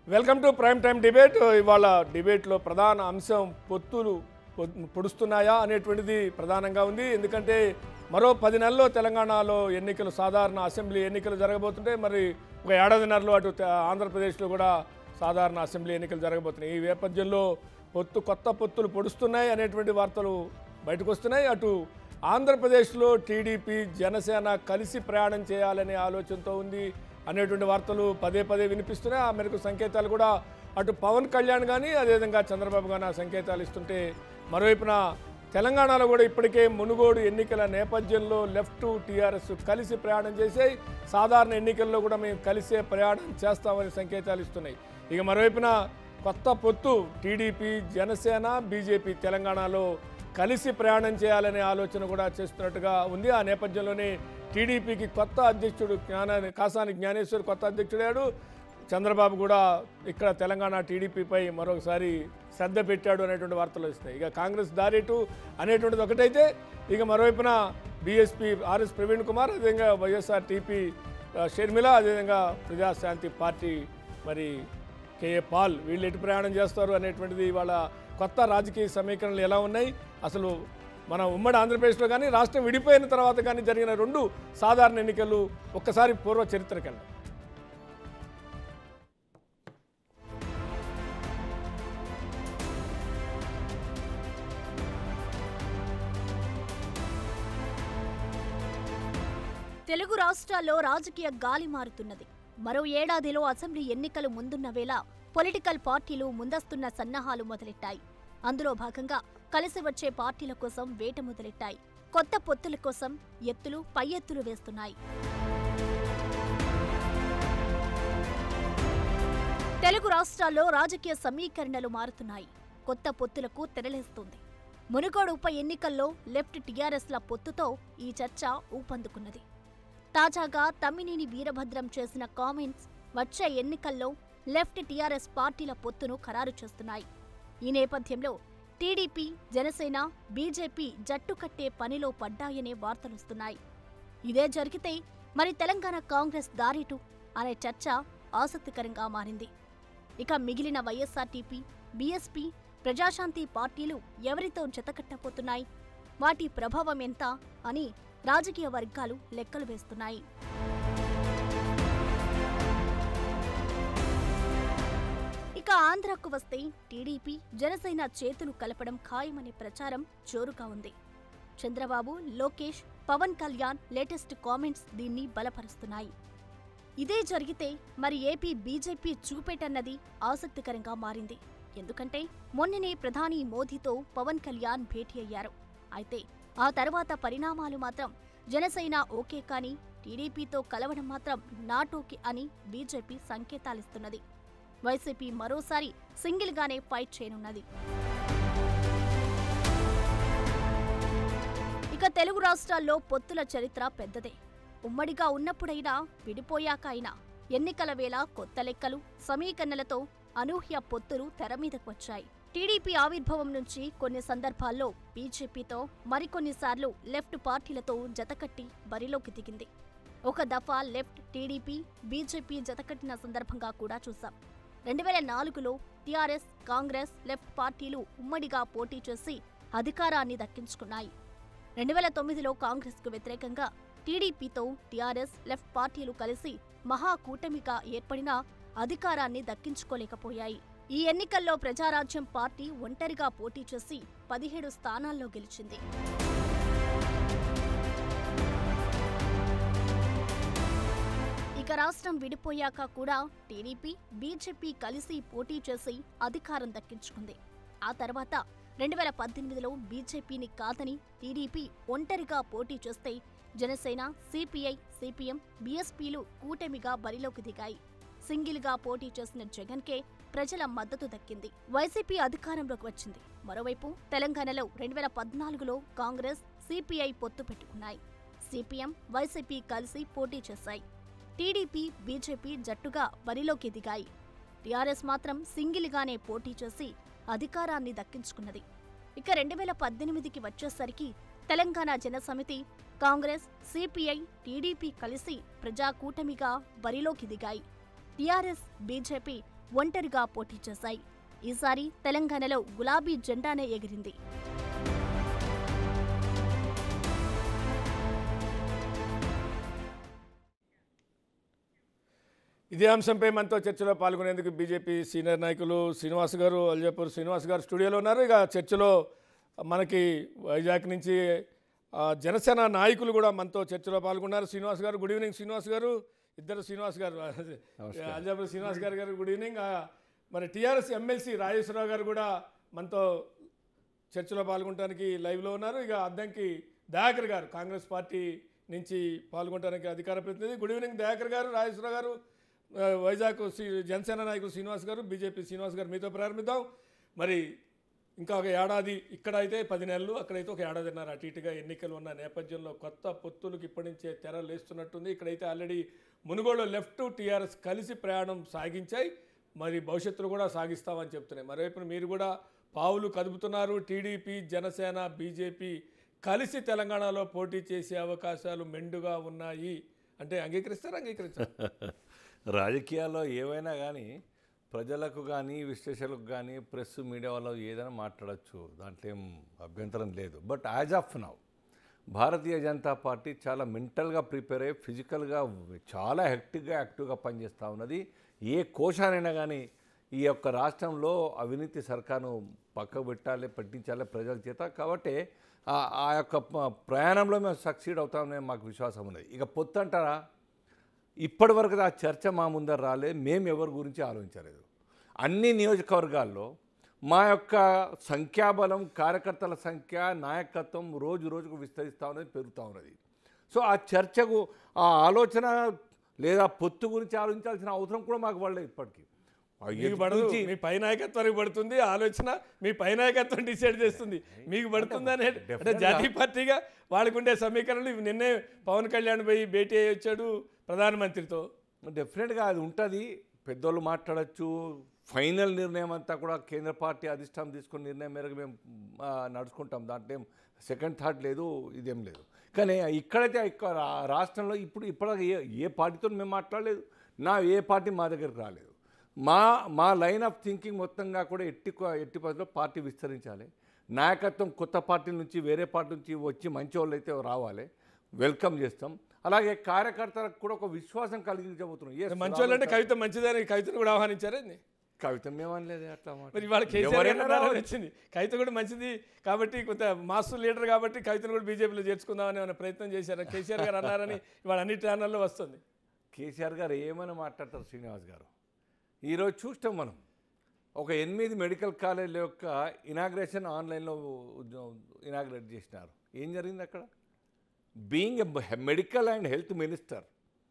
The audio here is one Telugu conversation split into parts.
Welcome to prime time debate ఇవాళ డిబేట్లో ప్రధాన అంశం పొత్తులు పొ- పొడుస్తున్నాయా అనేటువంటిది ప్రధానంగా ఉంది ఎందుకంటే మరో పది నెలల్లో తెలంగాణలో ఎన్నికలు సాధారణ అసెంబ్లీ ఎన్నికలు జరగబోతుంటే మరి ఒక ఏడాదిన్నరలో అటు తె- ఆంధ్రప్రదేశ్లో కూడా సాధారణ అసెంబ్లీ ఎన్నికలు జరగబోతున్నాయి ఈ నేపథ్యంలో పొత్తు కొత్త పొత్తులు పొడుస్తున్నాయి అనేటువంటి వార్తలు బయటకు వస్తున్నాయి అటు ఆంధ్రప్రదేశ్లో టీడీపీ జనసేన కలిసి ప్రయాణం చేయాలనే ఆలోచనతో ఉంది అనేటువంటి వార్తలు పదే పదే వినిపిస్తున్నాయి ఆ మేరకు సంకేతాలు కూడా అటు పవన్ కళ్యాణ్ కానీ అదేవిధంగా చంద్రబాబు కానీ ఆ సంకేతాలు ఇస్తుంటే మరోవైపున తెలంగాణలో కూడా ఇప్పటికే మునుగోడు ఎన్నికల నేపథ్యంలో లెఫ్ట్ టీఆర్ఎస్ కలిసి ప్రయాణం చేసాయి సాధారణ ఎన్నికల్లో కూడా మేము కలిసే ప్రయాణం చేస్తామని సంకేతాలు ఇస్తున్నాయి ఇక మరోవైపున కొత్త పొత్తు టీడీపీ జనసేన బీజేపీ తెలంగాణలో కలిసి ప్రయాణం చేయాలనే ఆలోచన కూడా చేస్తున్నట్టుగా ఉంది ఆ నేపథ్యంలోనే టీడీపీకి కొత్త అధ్యక్షుడు జ్ఞాన కాసాని జ్ఞానేశ్వర్ కొత్త అధ్యక్షుడాడు చంద్రబాబు కూడా ఇక్కడ తెలంగాణ టీడీపీపై మరొకసారి శ్రద్ధ పెట్టాడు అనేటువంటి వార్తలు వస్తున్నాయి ఇక కాంగ్రెస్ దారేటు అనేటువంటిది ఒకటైతే ఇక మరోవైపున బీఎస్పీ ఆర్ఎస్ ప్రవీణ్ కుమార్ అదేవిధంగా వైఎస్ఆర్ టీపీ షర్మిల అదేవిధంగా ప్రజాశాంతి పార్టీ మరి కేఏ పాల్ వీళ్ళు ఎటు ప్రయాణం చేస్తారు అనేటువంటిది ఇవాళ కొత్త రాజకీయ సమీకరణలు ఎలా ఉన్నాయి అసలు మన ఉమ్మడి ఆంధ్రప్రదేశ్లో కానీ రాష్ట్రం విడిపోయిన తర్వాత కానీ జరిగిన రెండు సాధారణ ఎన్నికలు ఒక్కసారి పూర్వ చరిత్రకెళ్ళి తెలుగు రాష్ట్రాల్లో రాజకీయ గాలి మారుతున్నది మరో ఏడాదిలో అసెంబ్లీ ఎన్నికలు ముందున్న వేళ పొలిటికల్ పార్టీలు ముందస్తున్న సన్నాహాలు మొదలెట్టాయి అందులో భాగంగా కలిసి వచ్చే పార్టీల కోసం వేట మొదలెట్టాయి కొత్త పొత్తుల కోసం ఎత్తులు పై ఎత్తులు వేస్తున్నాయి తెలుగు రాష్ట్రాల్లో రాజకీయ సమీకరణలు మారుతున్నాయి కొత్త పొత్తులకు తెరలేస్తుంది మునుగోడు ఉప ఎన్నికల్లో లెఫ్ట్ టీఆర్ఎస్ల పొత్తుతో ఈ చర్చ ఊపందుకున్నది తాజాగా తమ్మినేని వీరభద్రం చేసిన కామెంట్స్ వచ్చే ఎన్నికల్లో లెఫ్ట్ టీఆర్ఎస్ పార్టీల పొత్తును ఖరారు చేస్తున్నాయి ఈ నేపథ్యంలో టీడీపీ జనసేన బీజేపీ జట్టు కట్టే పనిలో పడ్డాయనే వార్తలొస్తున్నాయి ఇదే జరిగితే మరి తెలంగాణ కాంగ్రెస్ దారిటు అనే చర్చ ఆసక్తికరంగా మారింది ఇక మిగిలిన వైఎస్ఆర్టీపీ బీఎస్పీ ప్రజాశాంతి పార్టీలు ఎవరితో జతకట్టబోతున్నాయి వాటి ప్రభావం ఎంత అని రాజకీయ వర్గాలు లెక్కలు వేస్తున్నాయి ఇక ఆంధ్రాకు వస్తే టీడీపీ జనసేన చేతులు కలపడం ఖాయమనే ప్రచారం జోరుగా ఉంది చంద్రబాబు లోకేష్ పవన్ కళ్యాణ్ లేటెస్ట్ కామెంట్స్ దీన్ని బలపరుస్తున్నాయి ఇదే జరిగితే మరి ఏపీ బీజేపీ చూపేటన్నది ఆసక్తికరంగా మారింది ఎందుకంటే మొన్ననే ప్రధాని మోదీతో పవన్ కళ్యాణ్ భేటీ అయ్యారు అయితే ఆ తర్వాత పరిణామాలు మాత్రం జనసేన ఓకే కానీ టీడీపీతో కలవడం మాత్రం నాటోకి అని బీజేపీ సంకేతాలిస్తున్నది వైసీపీ మరోసారి సింగిల్గానే ఫైట్ చేయనున్నది ఇక తెలుగు రాష్ట్రాల్లో పొత్తుల చరిత్ర పెద్దదే ఉమ్మడిగా ఉన్నప్పుడైనా విడిపోయాక అయినా ఎన్నికల వేళ కొత్త లెక్కలు సమీకరణలతో అనూహ్య పొత్తులు తెరమీదకు వచ్చాయి టీడీపీ ఆవిర్భావం నుంచి కొన్ని సందర్భాల్లో బీజేపీతో మరికొన్నిసార్లు లెఫ్ట్ పార్టీలతో జతకట్టి బరిలోకి దిగింది ఒక దఫా లెఫ్ట్ టీడీపీ బీజేపీ జతకట్టిన సందర్భంగా కూడా చూశాం రెండు వేల నాలుగులో టీఆర్ఎస్ కాంగ్రెస్ లెఫ్ట్ పార్టీలు ఉమ్మడిగా పోటీ చేసి అధికారాన్ని దక్కించుకున్నాయి రెండు వేల తొమ్మిదిలో కాంగ్రెస్కు వ్యతిరేకంగా టీడీపీతో టీఆర్ఎస్ లెఫ్ట్ పార్టీలు కలిసి మహాకూటమిగా ఏర్పడినా అధికారాన్ని దక్కించుకోలేకపోయాయి ఈ ఎన్నికల్లో ప్రజారాజ్యం పార్టీ ఒంటరిగా పోటీ చేసి పదిహేడు స్థానాల్లో గెలిచింది ఇక రాష్ట్రం విడిపోయాక కూడా టీడీపీ బీజేపీ కలిసి పోటీ చేసి అధికారం దక్కించుకుంది ఆ తర్వాత రెండు వేల పద్దెనిమిదిలో బీజేపీని కాదని టీడీపీ ఒంటరిగా పోటీ చేస్తే జనసేన సిపిఐ సిపిఎం బీఎస్పీలు కూటమిగా బరిలోకి దిగాయి సింగిల్గా పోటీ చేసిన జగన్కే ప్రజల మద్దతు దక్కింది వైసీపీ అధికారంలోకి వచ్చింది మరోవైపు తెలంగాణలో రెండు వేల పద్నాలుగులో కాంగ్రెస్ సిపిఐ పొత్తు పెట్టుకున్నాయి సిపిఎం వైసీపీ కలిసి పోటీ చేశాయి టీడీపీ బీజేపీ జట్టుగా బరిలోకి దిగాయి టీఆర్ఎస్ మాత్రం సింగిల్గానే పోటీ చేసి అధికారాన్ని దక్కించుకున్నది ఇక రెండు వేల పద్దెనిమిదికి వచ్చేసరికి Telangana Janasamithi Congress CPI TDP కలిసి ప్రజాకూటమిగా బరిలోకి దిగాయి టీఆర్ఎస్ బీజేపీ ఒంటరిగా పోటీ చేశాయి ఈసారి తెలంగాణలో గులాబీ జెండానే ఎగిరింది ఇదే అంశంపై మనతో చర్చలో పాల్గొనేందుకు బీజేపీ సీనియర్ నాయకులు శ్రీనివాస్ గారు అల్జాపూర్ శ్రీనివాస్ గారు స్టూడియోలో ఉన్నారు ఇక చర్చలో మనకి వైజాగ్ నుంచి ఆ, జనసేన నాయకులు కూడా మనతో చర్చలో పాల్గొన్నారు శ్రీనివాస్ గారు గుడ్ ఈవినింగ్ శ్రీనివాస్ గారు ఇద్దరు శ్రీనివాస్ గారు అల్జాపూర్ శ్రీనివాస్ గారు గారు గుడ్ ఈవినింగ్ ఆ, మరి టీఆర్ఎస్ ఎమ్మెల్సీ రాజేశ్వరరావు గారు కూడా మనతో చర్చలో పాల్గొనడానికి లైవ్లో ఉన్నారు ఇక అద్దంకి దయాకర్ గారు కాంగ్రెస్ పార్టీ నుంచి పాల్గొనడానికి అధికార ప్రతినిధి గుడ్ ఈవినింగ్ దయాకర్ గారు రాజేశ్వరరావు గారు ఆ, వైజాగ్ శ్రీ- జనసేన నాయకులు శ్రీనివాస్ గారు బీజేపీ శ్రీనివాస్ గారు మీతో ప్రారంభిద్దాం మరి ఇంకా ఒక ఏడాది ఇక్కడ అయితే పది నెలలు అక్కడైతే ఒక ఏడాదిన్నర అటు ఇటుగా ఎన్నికలు ఉన్న నేపథ్యంలో కొత్త పొత్తులకు ఇప్పటి నుంచే తెర లేస్తున్నట్టుంది ఇక్కడైతే ఆల్రెడీ మునుగోడు లెఫ్ట్ టీఆర్ఎస్ కలిసి ప్రయాణం సాగించాయి మరి భవిష్యత్తులో కూడా సాగిస్తామని చెప్తున్నాయి మరోవైపు మీరు కూడా పావులు కదుపుతున్నారు టీడీపీ జనసేన బీజేపీ కలిసి తెలంగాణలో పోటీ చేసే అవకాశాలు మెండుగా ఉన్నాయి అంటే అంగీకరిస్తారు అంగీకరించారు రాజకీయాల్లో ఏవైనా కానీ ప్రజలకు కానీ విశ్లేషకులకు కానీ ప్రెస్ మీడియా వాళ్ళు ఏదైనా మాట్లాడచ్చు దాంట్లో ఏం అభ్యంతరం లేదు but as of now Bharatiya Janata Party చాలా మెంటల్గా ప్రిపేర్ అయ్యి ఫిజికల్గా చాలా హెక్టిక్గా యాక్టివ్గా పనిచేస్తూ ఉన్నది ఏ కోశానైనా కానీ ఈ యొక్క రాష్ట్రంలో అవినీతి సర్కారును పక్కకు పెట్టాలి పట్టించాలి ప్రజల చేత కాబట్టి ఆ- ఆ యొక్క ప- ప్రయాణంలో మేము సక్సీడ్ అవుతామని మాకు విశ్వాసం ఉన్నది ఇక పొత్తు అంటారా ఇప్పటి వరకు ఆ చర్చ మా ముందర రాలే మేము ఎవరి గురించి ఆలోచించలేదు అన్ని నియోజకవర్గాల్లో మా యొక్క సంఖ్యాబలం కార్యకర్తల సంఖ్య నాయకత్వం రోజు రోజుకు విస్తరిస్తూ ఉన్నది పెరుగుతూ ఉన్నది సో ఆ చర్చకు ఆ ఆలోచన లేదా పొత్తు గురించి ఆలోచించాల్సిన అవసరం కూడా మాకు పడలేదు ఇప్పటికీ ఆ మీకు పడదు నుంచి మీ పై నాయకత్వానికి పడుతుంది ఆలోచన మీ పై నాయకత్వం డిసైడ్ చేస్తుంది మీకు పడుతుంది అనే అంటే definitely జాతీయ పార్టీగా వాళ్ళకుండే సమీకరణలు ఇవి నిన్నే పవన్ కళ్యాణ్ పోయి భేటీ అయ్యి వచ్చాడు ప్రధానమంత్రితో డెఫినెట్గా అది ఉంటుంది పెద్దోళ్ళు మాట్లాడచ్చు ఫైనల్ నిర్ణయం అంతా కూడా కేంద్ర పార్టీ అధిష్టానం తీసుకున్న నిర్ణయం మేరకు మేము ఆ, నడుచుకుంటాం దాంట్లో ఏం సెకండ్ థాట్ లేదు ఇదేం లేదు కానీ ఇక్కడైతే ఇక్కడ రా- రాష్ట్రంలో ఇప్పుడు ఇప్పటిదాకా ఏ ఏ పార్టీతో మేము మాట్లాడలేదు నా ఏ పార్టీ మా దగ్గరికి రాలేదు మా మా లైన్ ఆఫ్ థింకింగ్ మొత్తంగా కూడా ఎట్టి ఎట్టి పద్ధతిలో పార్టీ విస్తరించాలి నాయకత్వం కొత్త పార్టీ నుంచి వేరే పార్టీ నుంచి వచ్చి మంచి వాళ్ళు అయితే రావాలి వెల్కమ్ చేస్తాం అలాగే కార్యకర్తలకు కూడా ఒక విశ్వాసం కలిగించబోతున్నాం Yes, మంచోళ్ళు అంటే రాబోయే కవిత మంచిదని కవితను కూడా ఆహ్వానించారండి కవిత మేమనలేదు అట్లా మాట. మరి ఇవాళ కేసీఆర్ గారు ఎవరైనా అన్నారని రావచ్చు. వచ్చింది కవిత కూడా మంచిది కాబట్టి కొంత మాస్టర్ లీడర్ కాబట్టి కవితను కూడా బీజేపీలో చేర్చుకుందామని ఏమైనా ప్రయత్నం చేశారు కేసీఆర్ గారు అన్నారని ఇవాళ అన్ని ఛానల్లో వస్తుంది కేసీఆర్ గారు ఏమని మాట్లాడతారు శ్రీనివాస్ గారు ఈరోజు చూస్తాం మనం ఒక ఎనిమిది మెడికల్ కాలేజీల యొక్క ఇనాగ్రేషన్ ఆన్లైన్లో ఇనాగ్రేట్ చేసినారు ఏం జరిగింది అక్కడ being a medical and health minister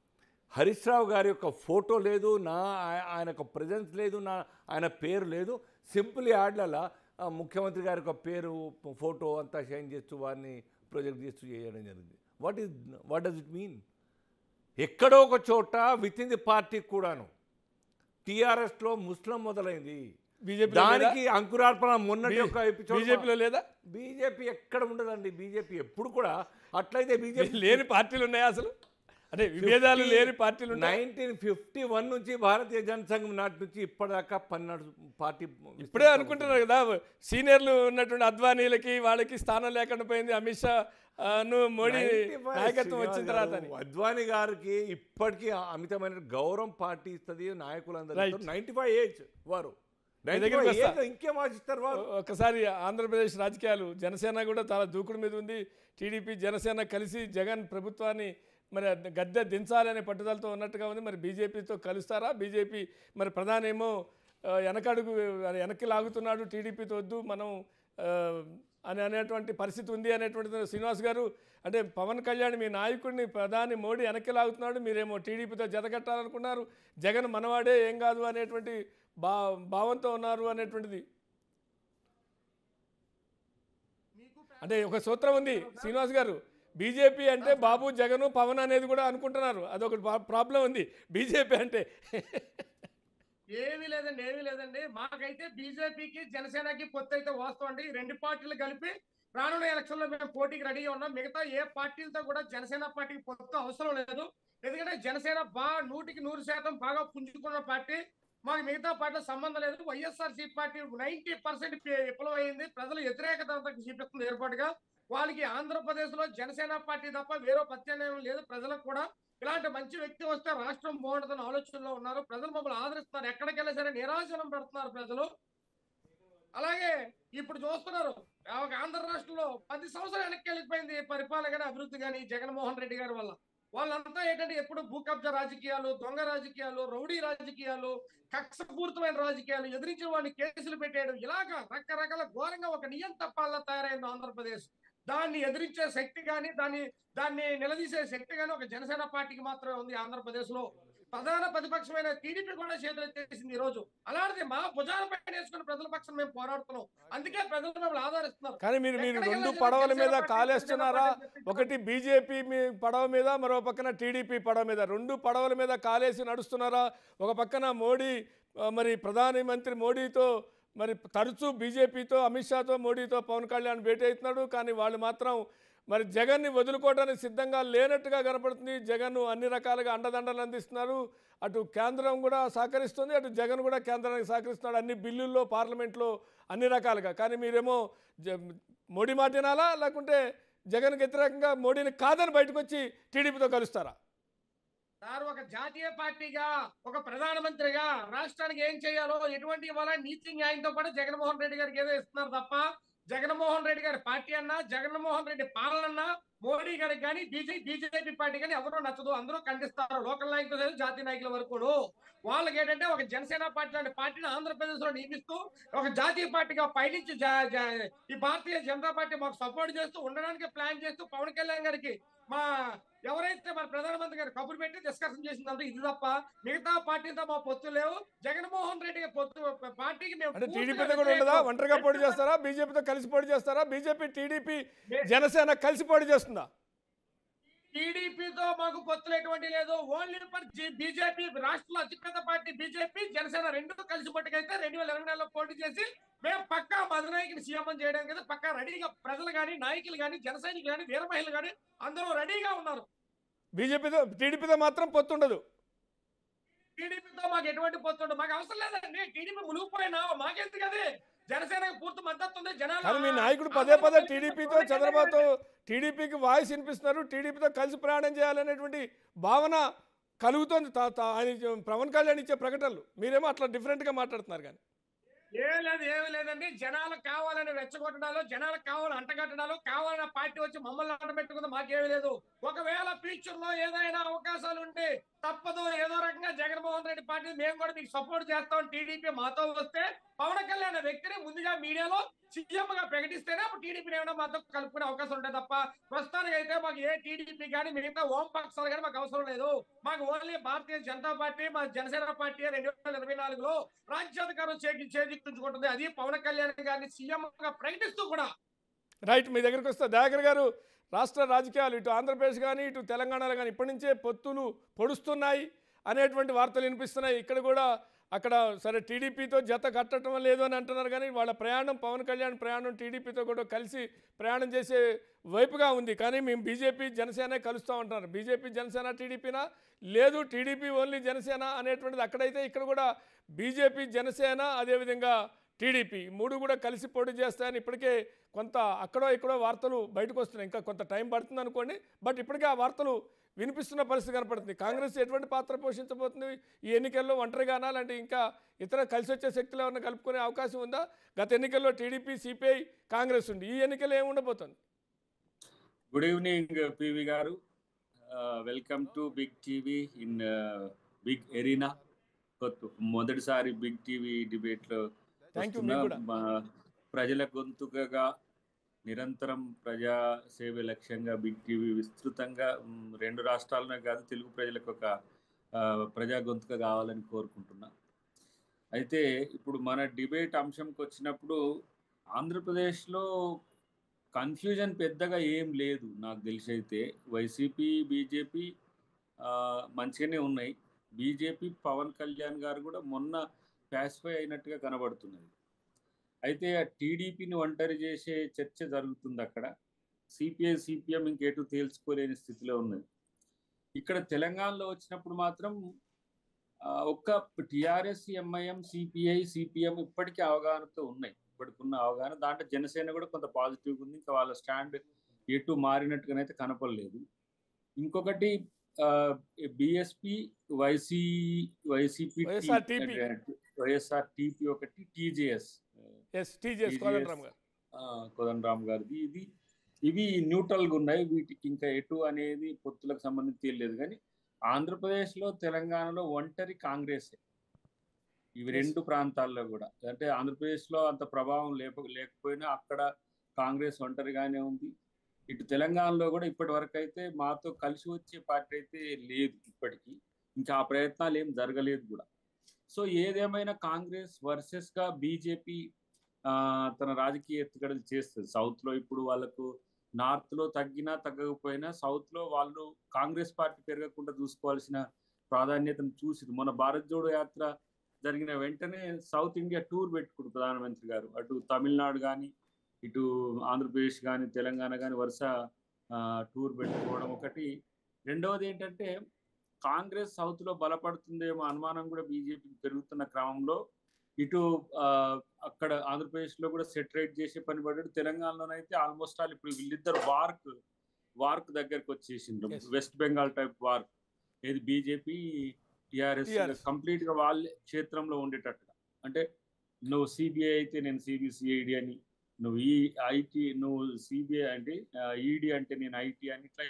Harish Rao గారి యొక్క ఫోటో లేదు నా ఆయ- ఆయన యొక్క ప్రజెన్స్ లేదు నా ఆయన పేరు లేదు సింపుల్ యాడ్లలో ముఖ్యమంత్రి గారి యొక్క పేరు ఫోటో అంతా షైన్ చేస్తూ వారిని ప్రొజెక్ట్ చేస్తూ చేయడం జరిగింది what is what does it mean ఎక్కడో ఒక చోట విత్ ఇన్ ది పార్టీ కూడాను టీఆర్ఎస్లో ముస్లిం మొదలైంది బీజేపీలో దానికి అంకురార్పణ మొన్నటి ఒక ఎపిసోడ్ బీజేపీలో లేదా బీజేపీ ఎక్కడ ఉండదండి బీజేపీ ఎప్పుడు కూడా అట్లయితే బీజేపీ లేని పార్టీలు ఉన్నాయా అసలు అంటే విభేదాలు లేని పార్టీలు ఉన్నాయి నైన్టీన్ ఫిఫ్టీ వన్ నుంచి భారతీయ జనసంఘం నాటి నుంచి ఇప్పటిదాకా పన్నెండు పార్టీ ఇప్పుడే అనుకుంటున్నారు కదా సీనియర్లు ఉన్నటువంటి అద్వానీలకి వాళ్ళకి స్థానం లేకుండా పోయింది అమిత్ షా ఆ, ను మోడీ 95 నాయకత్వం వచ్చిన శ్రీనివాస్ తర్వాత గారు, అద్వానీ గారికి ఇప్పటికీ అమితమైన గౌరవం పార్టీ ఇస్తుంది నాయకులందరూ Right. నైన్టీ ఫైవ్ ఏజ్ వారు దగ్గరికి 95 వస్తా. age లో ఇంకేం ఆశిస్తారు వారు ఒకసారి ఆంధ్రప్రదేశ్ రాజకీయాలు జనసేన కూడా చాలా దూకుడు మీద ఉంది టీడీపీ జనసేన కలిసి జగన్ ప్రభుత్వాన్ని మరి అద్ గద్దె దించాలనే పట్టుదలతో ఉన్నట్టుగా ఉంది మరి బీజేపీతో కలుస్తారా బీజేపీ మరి ప్రధాని ఏమో ఆ, వెనకడుగు వెనక్కి లాగుతున్నాడు టీడీపీతో వద్దు మనం ఆ, అని అనేటువంటి పరిస్థితి ఉంది అనేటువంటి శ్రీనివాస్ గారు అంటే పవన్ కళ్యాణ్ మీ నాయకుడిని ప్రధాని మోడీ వెనక్కి లాగుతున్నాడు మీరేమో టీడీపీతో జతకట్టాలనుకున్నారు జగన్ మనవాడే ఏం కాదు అనేటువంటి బా భావంతో ఉన్నారు అనేటువంటిది అంటే ఒక సూత్రం ఉంది శ్రీనివాస్ గారు బీజేపీ అంటే బాబు జగన్ పవన్ అనేది కూడా అనుకుంటున్నారు అదొక ప్రాబ్లం ఉంది బీజేపీ అంటే ఏమీ లేదండి ఏమీ లేదండి మాకైతే బీజేపీకి జనసేనకి పొత్తు అయితే వాస్తవం అండి ఈ రెండు పార్టీలు కలిపి రానున్న ఎలక్షన్ లో మేము పోటీకి రెడీగా ఉన్నాం మిగతా ఏ పార్టీలతో కూడా జనసేన పార్టీకి పొత్తు అవసరం లేదు ఎందుకంటే జనసేన బాగా నూటికి నూరు శాతం బాగా పుంజుకున్న పార్టీ మాకు మిగతా పార్టీలో సంబంధం లేదు YSR C Party ninety percent విప్లవం అయింది ప్రజలు వ్యతిరేకత అంతా చూపిస్తుంది ఏర్పాటుగా వాళ్ళకి ఆంధ్రప్రదేశ్ లో జనసేన పార్టీ తప్ప వేరే ప్రత్యామ్నాయం లేదు ప్రజలకు కూడా ఇలాంటి మంచి వ్యక్తి వస్తే రాష్ట్రం బాగుంటుందని ఆలోచనలో ఉన్నారు ప్రజలు మమ్మల్ని ఆదరిస్తున్నారు ఎక్కడికి వెళ్ళినా సరే నిరాశనం పెడుతున్నారు ప్రజలు అలాగే ఇప్పుడు చూస్తున్నారు ఒక ఆంధ్ర రాష్ట్రంలో పది సంవత్సరాలు వెనక్కి వెళ్ళిపోయింది పరిపాలన కానీ అభివృద్ధి కానీ జగన్మోహన్ రెడ్డి గారి వల్ల వాళ్ళంతా ఏంటంటే ఎప్పుడు భూ కబ్జా రాజకీయాలు దొంగ రాజకీయాలు రౌడీ రాజకీయాలు కక్షపూరితమైన రాజకీయాలు ఎదిరించిన వాడిని కేసులు పెట్టేయడం ఇలాగా రకరకాల ఘోరంగా ఒక నియంత పాలన తయారైంది ఆంధ్రప్రదేశ్ దాన్ని ఎదిరించే శక్తి కానీ దాన్ని దాన్ని నిలదీసే శక్తి కానీ ఒక జనసేన పార్టీకి మాత్రమే ఉంది ఆంధ్రప్రదేశ్ లో ప్రధాన ప్రతిపక్షమైన టీడీపీ కూడా చేతులు ఎత్తేసింది ఈ రోజు అలాంటిది మా భుజాల పైన వేసుకుని ప్రజల పక్షం మేము పోరాడుతున్నాం అందుకే ప్రజలు మమ్మల్ని ఆదరిస్తున్నారు కానీ మీరు మీరు ఎక్కడికి రెండు వెళ్ళినా పడవల జనసేన మీద పార్టీ, కాలేస్తున్నారా జనసేన పార్టీ చెప్పింది. ఒకటి బీజేపీ మీ పడవ మీద మరో పక్కన టీడీపీ పడవ మీద రెండు పడవల మీద కాలేసి నడుస్తున్నారా ఒక పక్కన మోడీ ఆ, మరి ప్రధానమంత్రి మోడీతో మరి తరచూ బీజేపీతో అమిత్ షాతో మోడీతో పవన్ కళ్యాణ్ భేటీ అవుతున్నాడు కానీ వాళ్ళు మాత్రం మరి జగన్ని వదులుకోవడానికి సిద్ధంగా లేనట్టుగా కనపడుతుంది జగన్ అన్ని రకాలుగా అండదండలు అందిస్తున్నారు అటు కేంద్రం కూడా సహకరిస్తుంది అటు జగన్ కూడా కేంద్రానికి సహకరిస్తున్నాడు అన్ని బిల్లుల్లో పార్లమెంట్లో అన్ని రకాలుగా కానీ మీరేమో జ- మోడీ మాట వినాలా లేకుంటే జగన్కి వ్యతిరేకంగా మోడీని కాదని బయటకు వచ్చి టీడీపీతో కలుస్తారా సార్ ఒక జాతీయ పార్టీగా ఒక ప్రధానమంత్రిగా రాష్ట్రానికి ఏం చేయాలో ఎటువంటి ఇవ్వాలా నీతి న్యాయంతో పాటు జగన్మోహన్ రెడ్డి గారికి ఏదో ఇస్తున్నారు తప్ప జగన్మోహన్ రెడ్డి గారి పార్టీ అన్నా జగన్మోహన్ రెడ్డి పాలన అన్నా మోడీ గారికి కానీ బీజేపీ బీజేపీ పార్టీ కానీ ఎవరో నచ్చదు అందరూ ఖండిస్తారు లోకల్ నాయకులు లేదు, జాతీయ నాయకుల వరకు వాళ్ళకి ఏంటంటే ఒక జనసేన పార్టీ లాంటి పార్టీని ఆంధ్రప్రదేశ్ లో నియమిస్తూ ఒక జాతీయ పార్టీగా పయనించి జా- జా- ఈ భారతీయ జనతా పార్టీ మాకు సపోర్ట్ చేస్తూ ఉండడానికి ప్లాన్ చేస్తూ పవన్ కళ్యాణ్ గారికి మా ఎవరైతే మన ప్రధానమంత్రి గారు కబురు పెట్టి డిస్కషన్ చేసిందంటే ఇది తప్ప మిగతా పార్టీతో మా పొత్తు లేవు జగన్మోహన్ రెడ్డి గారి పొత్తు పార్టీకి మేము అంటే పూర్తిగా టీడీపీతో కూడా ఉండదా వ్యతిరేకం. ఒంటరిగా పోటీ చేస్తారా బీజేపీతో కలిసి పోటీ చేస్తారా బీజేపీ టీడీపీ జనసేన కలిసి పోటీ చేస్తుందా టీడీపీతో మాకు పొత్తులు ఎటువంటి లేదు ఓన్లీ ఫర్ బీజేపీ రాష్ట్రంలో అతిపెద్ద పార్టీ బీజేపీ జనసేన రెండు కలిసి పట్టుకైతే రెండు వేల ఇరవై నాలుగులో పోటీ చేసి మేము పక్కా మధునాయకుని సీఎం చేయడానికి అయితే పక్కా రెడీగా ప్రజలు కానీ నాయకులు కానీ జన సైనికులు కానీ వీర మహిళలు కానీ అందరూ రెడీగా ఉన్నారు బీజేపీతో టీడీపీతో మాత్రం పొత్తుండదు టీడీపీతో మాకు ఎటువంటి పొత్తు ఉండదు. మాకు అవసరం లేదండి టీడీపీ మునిగిపోయినా మాకెందుకు అది జనసేనకి పూర్తి మద్దతు ఉంది జనాలు కానీ మీ నాయకుడు పదే పదే టీడీపీతో చంద్రబాబుతో టీడీపీకి వాయిస్ వినిపిస్తున్నారు టీడీపీతో కలిసి ప్రయాణం చేయాలనేటువంటి భావన కలుగుతోంది తా- తా- ఆయన పవన్ కళ్యాణ్ ఇచ్చే ప్రకటనలు మీరేమో అట్లా డిఫరెంట్గా మాట్లాడుతున్నారు కానీ ఏం లేదు ఏమీ లేదండి జనాలకు కావాలని రెచ్చగొట్టడాలు జనాలకు కావాలని అంటగట్టడాలు కావాలని ఆ పార్టీ వచ్చి మమ్మల్ని అంటబెట్టుకుంది మాకేమీ లేదు ఒకవేళ ఫ్యూచర్ లో ఏదైనా అవకాశాలు ఉంటే తప్పదు ఏదో రకంగా జగన్మోహన్ రెడ్డి పార్టీ మేము కూడా మీకు సపోర్ట్ చేస్తాం టీడీపీ మాతో వస్తే పవన్ కళ్యాణ్ అనే వ్యక్తిని ముందుగా మీడియాలో సీఎం గా ప్రకటిస్తేనే అప్పుడు టీడీపీ ఏమైనా మాతో కలుపుకునే అవకాశం ఉంటాయి తప్ప ప్రస్తుతానికి అయితే మాకు ఏ టీడీపీ కానీ మిగతా ఓం పక్షాలు కానీ మాకు అవసరం లేదు మాకు ఓన్లీ భారతీయ జనతా పార్టీ మా జనసేన పార్టీ రెండు వేల ఇరవై నాలుగులో రాజ్యాధికారం చేకి చేజిక్కించుకుంటుంది అది పవన్ కళ్యాణ్ గారిని సీఎం గా ప్రకటిస్తూ కూడా రైట్ మీ దగ్గరికి వస్తే దయాకర్ గారు రాష్ట్ర రాజకీయాలు ఇటు ఆంధ్రప్రదేశ్ కానీ ఇటు తెలంగాణలో కానీ ఇప్పటి నుంచే పొత్తులు పొడుస్తున్నాయి అనేటువంటి వార్తలు వినిపిస్తున్నాయి ఇక్కడ కూడా అక్కడ సరే టీడీపీతో జత కట్టడం లేదు అని అంటున్నారు కానీ వాళ్ళ ప్రయాణం పవన్ కళ్యాణ్ ప్రయాణం టీడీపీతో కూడా కలిసి ప్రయాణం చేసే వైపుగా ఉంది కానీ మేము బీజేపీ జనసేన కలుస్తూ ఉంటున్నారు బీజేపీ జనసేన టీడీపీనా లేదు టీడీపీ ఓన్లీ జనసేన అనేటువంటిది అక్కడైతే ఇక్కడ కూడా బీజేపీ జనసేన అదేవిధంగా టీడీపీ ఈ మూడు కూడా కలిసి పోటీ చేస్తాయని ఇప్పటికే కొంత అక్కడో ఇక్కడో వార్తలు బయటకు వస్తున్నాయి ఇంకా కొంత టైం పడుతుంది అనుకోండి బట్ ఇప్పటికే ఆ వార్తలు వినిపిస్తున్న పరిస్థితి కనపడుతుంది కాంగ్రెస్ ఎటువంటి పాత్ర పోషించబోతుంది ఈ ఎన్నికల్లో ఒంటరిగానా లాంటి ఇంకా ఇతర కలిసి వచ్చే శక్తులు ఏమైనా కలుపుకునే అవకాశం ఉందా గత ఎన్నికల్లో టీడీపీ సిపిఐ కాంగ్రెస్ ఉంది ఈ ఎన్నికల్లో ఏముండబోతుంది గుడ్ ఈవినింగ్ పివి గారు welcome to big TV in big arena మొదటిసారి బిగ్ టీవీ డిబేట్లో Thank you, వస్తున్న మీకు కూడా. మా ప్రజల గొంతుకగా నిరంతరం ప్రజా సేవ లక్ష్యంగా బిగ్ టీవీ విస్తృతంగా మ్, రెండు రాష్ట్రాలనే కాదు తెలుగు ప్రజలకు ఒక ఆ, ప్రజా గొంతుక కావాలని కోరుకుంటున్నా అయితే ఇప్పుడు మన డిబేట్ అంశంకి వచ్చినప్పుడు ఆంధ్రప్రదేశ్లో కన్ఫ్యూజన్ పెద్దగా ఏం లేదు నాకు తెలిసి అయితే వైసీపీ బీజేపీ మంచిగానే ఉన్నాయి బీజేపీ పవన్ కళ్యాణ్ గారు కూడా మొన్న ప్యాసిఫై అయినట్టుగా కనబడుతున్నది అయితే ఆ టీడీపీని ఒంటరి చేసే చర్చ జరుగుతుంది అక్కడ సిపిఐ సిపిఎం ఇంకేటు తేల్చుకోలేని స్థితిలో ఉన్నది ఇక్కడ తెలంగాణలో వచ్చినప్పుడు మాత్రం ఆ, ఒక్క టిఆర్ఎస్ ఎంఐఎం సిపిఐ సిపిఎం ఇప్పటికీ అవగాహనతో ఉన్నాయి ఇప్పటికున్న అవగాహన దాంట్లో జనసేన కూడా కొంత పాజిటివ్గా ఉంది ఇంకా వాళ్ళ స్టాండ్ ఎటు మారినట్టుగానైతే కనపడలేదు ఇంకొకటి BSP YC YCP YSRTP. YSR TP ఒకటి TJS S TGS TGS. Kodandaram గారు కోదండరామ్ గారిది ఇది ఇవి న్యూట్రల్ గా ఉన్నాయి వీటికి ఇంకా ఎటు అనేది పొత్తులకు సంబంధించి తెలియదు కానీ ఆంధ్రప్రదేశ్ లో తెలంగాణలో ఒంటరి కాంగ్రెస్ ఇవి Yes. రెండు ప్రాంతాల్లో కూడా అంటే ఆంధ్రప్రదేశ్ లో అంత ప్రభావం లేక లేకపోయినా అక్కడ కాంగ్రెస్ ఒంటరిగానే ఉంది ఇటు తెలంగాణలో కూడా ఇప్పటి వరకు అయితే మాతో కలిసి వచ్చే పార్టీ అయితే లేదు ఇప్పటికీ ఇంకా ఆ ప్రయత్నాలు ఏం జరగలేదు కూడా సో ఏదేమైనా కాంగ్రెస్ వర్సెస్ గా బీజేపీ ఆ, తన రాజకీయ ఎత్తుగడలు చేస్తుంది సౌత్ లో ఇప్పుడు వాళ్ళకు నార్త్ లో తగ్గినా తగ్గకపోయినా సౌత్ లో వాళ్ళు కాంగ్రెస్ పార్టీ పెరగకుండా చూసుకోవాల్సిన ప్రాధాన్యతను చూసింది మన భారత్ జోడో యాత్ర జరిగిన వెంటనే సౌత్ ఇండియా టూర్ పెట్టుకుంటు ప్రధానమంత్రి గారు అటు తమిళనాడు కానీ ఇటు ఆంధ్రప్రదేశ్ కానీ తెలంగాణ కానీ వరుస ఆ, టూర్ పెట్టుకోవడం ఒకటి రెండవది ఏంటంటే కాంగ్రెస్ సౌత్ లో బలపడుతుందేమో అనుమానం కూడా బీజేపీ పెరుగుతున్న క్రమంలో ఇటు ఆ, అక్కడ ఆంధ్రప్రదేశ్ లో కూడా సెటరేట్ చేసే పని పడ్డాడు తెలంగాణలోనైతే ఆల్మోస్ట్ ఆల్ ఇప్పుడు వీళ్ళిద్దరు వార్క్ వార్క్ దగ్గరకు వచ్చేసిండ్రు Yes. వెస్ట్ బెంగాల్ టైప్ వార్క్ ఏది బీజేపీ టిఆర్ఎస్ TRS. కంప్లీట్ గా వాళ్ళ క్షేత్రంలో ఉండేటట్టుగా అంటే నువ్వు సిబిఐ అయితే నేను సిబిసిఐడి అని నువ్వు ఈ ఐటీ నువ్వు సిబిఐ అంటే ఈడీ అంటే నేను ఐటీ అని ఇట్లా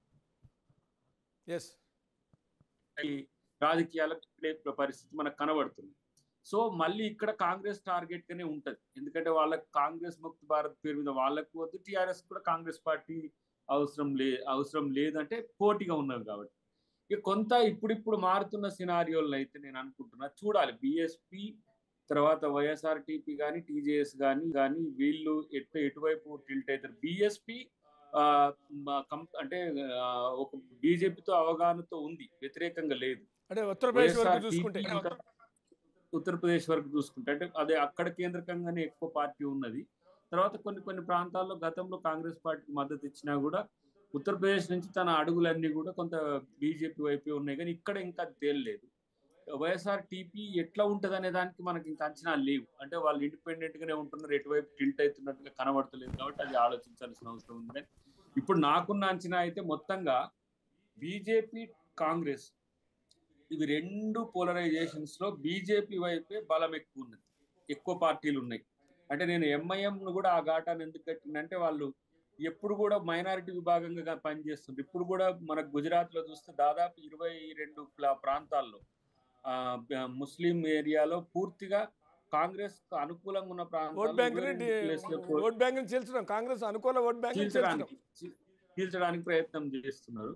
ఎస్ ఈ రాజకీయాలకు ఇక్కడే పరిస్థితి మనకు కనబడుతుంది సో మళ్ళీ ఇక్కడ కాంగ్రెస్ టార్గెట్ గానే ఉంటది ఎందుకంటే వాళ్ళకి కాంగ్రెస్ ముక్త భారత్ పేరు మీద వాళ్ళకు వద్దు టిఆర్ఎస్ కూడా కాంగ్రెస్ పార్టీ అవసరం లే అవసరం లేదంటే పోటీగా ఉన్నది కాబట్టి ఇక కొంత ఇప్పుడిప్పుడు మారుతున్న సినారియోలను అయితే నేను అనుకుంటున్నా చూడాలి బిఎస్పి తర్వాత వైఎస్ఆర్టీపీ కానీ టీజేఎస్ కానీ కానీ వీళ్ళు ఎటు ఎటువైపు టిల్ట్ అవుతారు బిఎస్పి అంటే ఆ, ఒక బీజేపీతో అవగాహనతో ఉంది వ్యతిరేకంగా లేదు అంటే ఉత్తరప్రదేశ్ వరకు వైఎస్ఆర్ చూసుకుంటే టీపీ ఇంకా ఉత్తరప్రదేశ్ వరకు చూసుకుంటే అంటే అదే అక్కడ కేంద్రకంగానే ఎక్కువ పార్టీ ఉన్నది తర్వాత కొన్ని కొన్ని ప్రాంతాల్లో గతంలో కాంగ్రెస్ పార్టీకి మద్దతు ఇచ్చినా కూడా ఉత్తరప్రదేశ్ నుంచి తన అడుగులన్నీ కూడా కొంత బీజేపీ వైపే ఉన్నాయి కానీ ఇక్కడ ఇంకా తేలలేదు వైఎస్ఆర్ టీపీ ఎట్లా ఉంటది అనే దానికి మనకి ఇంకా అంచనాలు లేవు అంటే వాళ్ళు ఇండిపెండెంట్ గానే ఉంటున్నారు ఎటువైపు టిల్ట్ అవుతున్నట్టుగా కనబడతలేదు కాబట్టి అది ఆలోచించాల్సిన అవసరం ఉంది కానీ ఇప్పుడు నాకున్న అంచనా అయితే మొత్తంగా బీజేపీ కాంగ్రెస్ ఇవి రెండు పోలరైజేషన్స్ లో బీజేపీ వైపే బలం ఎక్కువ ఉన్నది ఎక్కువ పార్టీలు ఉన్నాయి అంటే నేను ఎంఐఎం ను కూడా ఆ ఘాటాన్ని ఎందుకు కట్టినంటే వాళ్ళు ఎప్పుడు కూడా మైనారిటీ విభాగంగా పనిచేస్తుంది ఇప్పుడు కూడా మన గుజరాత్ లో చూస్తే దాదాపు ఇరవై రెండు ప్లా- ప్రాంతాల్లో ఆ, బ- ముస్లిం ఏరియాలో పూర్తిగా కాంగ్రెస్ కు అనుకూలంగా ఉన్న ఓట్ ప్రాంతాల్లో బ్యాంక్ ఇరవై రెండు place లో పో- ఓట్ బ్యాంక్ చీల్చడం కాంగ్రెస్ అనుకూల ఓట్ బ్యాంక్ చీల్చడం చీల్చడానికి చీ- చీల్చడానికి ప్రయత్నం చేస్తున్నారు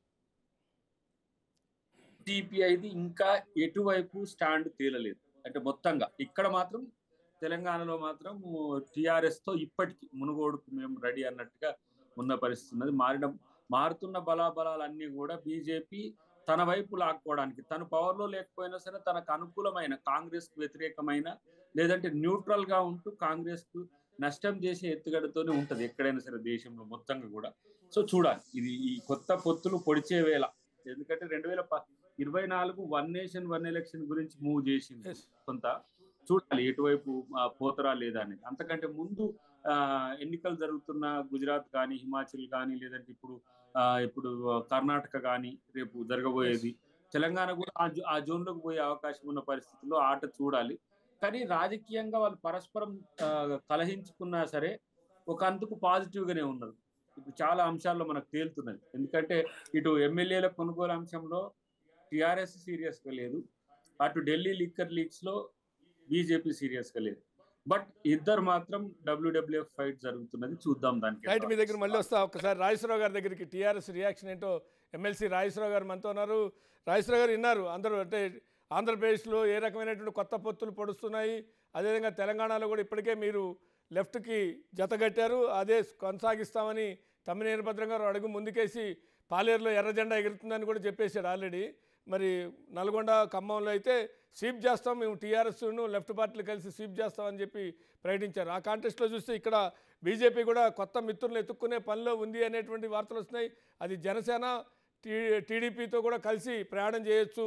టీపీఐది ఇంకా ఎటువైపు స్టాండ్ తేలలేదు అంటే మొత్తంగా ఇక్కడ మాత్రం తెలంగాణలో మాత్రం టిఆర్ఎస్ తో ఇప్పటికి మునుగోడుకు మేము రెడీ అన్నట్టుగా ఉన్న పరిస్థితి ఉన్నది మారిన మారుతున్న బలాబలాలన్నీ కూడా బీజేపీ తన వైపు లాక్కోవడానికి తను పవర్ లో లేకపోయినా సరే తనకు అనుకూలమైన కాంగ్రెస్ కు వ్యతిరేకమైన లేదంటే న్యూట్రల్ గా ఉంటూ కాంగ్రెస్ కు నష్టం చేసే ఎత్తుగడతోనే ఉంటది ఎక్కడైనా సరే దేశంలో మొత్తంగా కూడా సో చూడాలి ఇది ఈ కొత్త పొత్తులు పొడిచే వేళ ఎందుకంటే రెండు వేల ప- ఇరవై నాలుగు వన్ నేషన్ వన్ ఎలక్షన్ గురించి మూవ్ చేసింది Yes. కొంత చూడాలి ఎటువైపు ఆ, పోతరా లేదా అనేది అంతకంటే ముందు ఆ, ఎన్నికలు జరుగుతున్న గుజరాత్ కానీ హిమాచల్ కానీ లేదంటే ఇప్పుడు ఆ, ఇప్పుడు కర్ణాటక కానీ రేపు జరగబోయేది తెలంగాణ కూడా ఆ జో- ఆ జోన్ లోకి పోయే అవకాశం ఉన్న పరిస్థితుల్లో ఆట చూడాలి కానీ రాజకీయంగా వాళ్ళు పరస్పరం ఆ, కలహించుకున్నా సరే ఒక అంతకు పాజిటివ్ గానే ఉన్నారు ఇప్పుడు చాలా అంశాల్లో మనకు తేలుతున్నది ఎందుకంటే ఇటు ఎమ్మెల్యేల కొనుగోలు అంశంలో టిఆర్ఎస్ సీరియస్ గా లేదు అటు ఢిల్లీ లిక్కర్ లీగ్స్ లో బీజేపీ సీరియస్ గా లేదు బట్ ఇద్దరు మాత్రం డబ్ల్యూడబ్ల్యూఎఫ్ ఫైట్ జరుగుతున్నది చూద్దాం దానికి రైట్ మీ దగ్గర మళ్ళీ వస్తా ఒకసారి రాజేశ్వరరావు గారి దగ్గరికి టీఆర్ఎస్ రియాక్షన్ ఏంటో ఎమ్మెల్సీ రాజేశ్వరరావు గారు మనతో ఉన్నారు రాజేశ్వరరావు గారు విన్నారు అందరూ అంటే ఆంధ్రప్రదేశ్లో ఏ రకమైనటువంటి కొత్త పొత్తులు పొడుస్తున్నాయి అదేవిధంగా తెలంగాణలో కూడా ఇప్పటికే మీరు లెఫ్ట్కి జతగట్టారు అదే కొనసాగిస్తామని తమ్మినేని భద్రం గారు అడుగు ముందుకేసి పాలేరులో ఎర్ర జెండా ఎగురుతుందని కూడా చెప్పేశాడు ఆల్రెడీ మరి నల్గొండ ఖమ్మంలో అయితే స్వీప్ చేస్తాం మేము టీఆర్ఎస్ను లెఫ్ట్ పార్టీలు కలిసి స్వీప్ చేస్తామని చెప్పి ప్రకటించారు ఆ కాంటెస్ట్లో చూస్తే ఇక్కడ బీజేపీ కూడా కొత్త మిత్రులను ఎత్తుక్కునే పనిలో ఉంది అనేటువంటి వార్తలు వస్తున్నాయి అది జనసేన టీ టీడీపీతో కూడా కలిసి ప్రయాణం చేయొచ్చు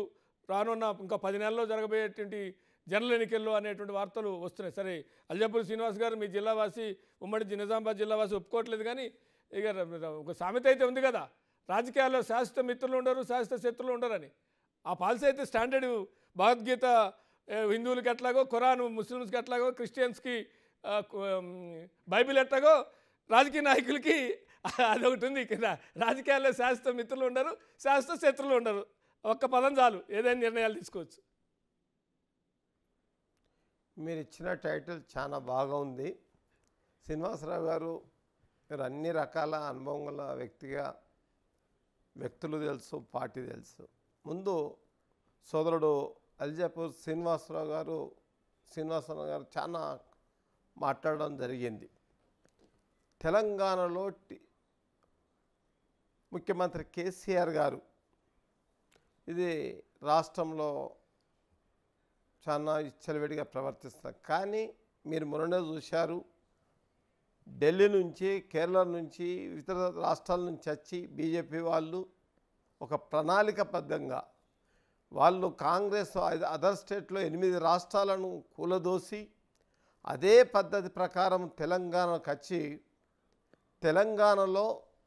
రానున్న ఇంకా పది నెలల్లో జరగబోయేటువంటి జనరల్ ఎన్నికల్లో అనేటువంటి వార్తలు వస్తున్నాయి సరే అల్జాపూర్ శ్రీనివాస్ గారు మీ జిల్లావాసి ఉమ్మడి జి- నిజామాబాద్ జిల్లావాసి ఒప్పుకోవట్లేదు కానీ ఇక ర- ఒక సామెత అయితే ఉంది కదా రాజకీయాల్లో శాశ్వత మిత్రులు ఉండరు శాశ్వత శత్రులు ఉండరని ఆ పాలసీ అయితే స్టాండర్డ్ భగవద్గీత ఏ, హిందువులకి ఎట్లాగో ఖురాన్ ముస్లిమ్స్కి ఎట్లాగో క్రిస్టియన్స్కి ఆ, కు- ఉమ్, బైబిల్ ఎట్లాగో రాజకీయ నాయకులకి అదొకటి ఉంది కింద రాజకీయాల్లో శాశ్వత మిత్రులు ఉండరు శాశ్వత శత్రులు ఉండరు ఒక్క పదం చాలు ఏదైనా నిర్ణయాలు తీసుకోవచ్చు మీరు ఇచ్చిన టైటిల్ చాలా బాగా ఉంది శ్రీనివాసరావు గారు మీరు అన్ని రకాల అనుభవం గల వ్యక్తిగా వ్యక్తులు తెలుసు పార్టీ తెలుసు ముందు సోదరుడు అల్జాపూర్ శ్రీనివాసరావు గారు శ్రీనివాసరావు గారు చాలా మాట్లాడడం జరిగింది తెలంగాణలో టి- ముఖ్యమంత్రి కేసీఆర్ గారు ఇది రాష్ట్రంలో చాలా ఇచ్చలవిడిగా ప్రవర్తిస్తారు కానీ మీరు మొన్ననే చూశారు ఢిల్లీ నుంచి కేరళ నుంచి ఇతర రాష్ట్రాల నుంచి వచ్చి బీజేపీ వాళ్ళు ఒక ప్రణాళికబద్ధంగా వాళ్ళు కాంగ్రెస్ అద- అదర్ స్టేట్లో ఎనిమిది రాష్ట్రాలను కూలదోసి అదే పద్ధతి ప్రకారం తెలంగాణకు వచ్చి తెలంగాణలో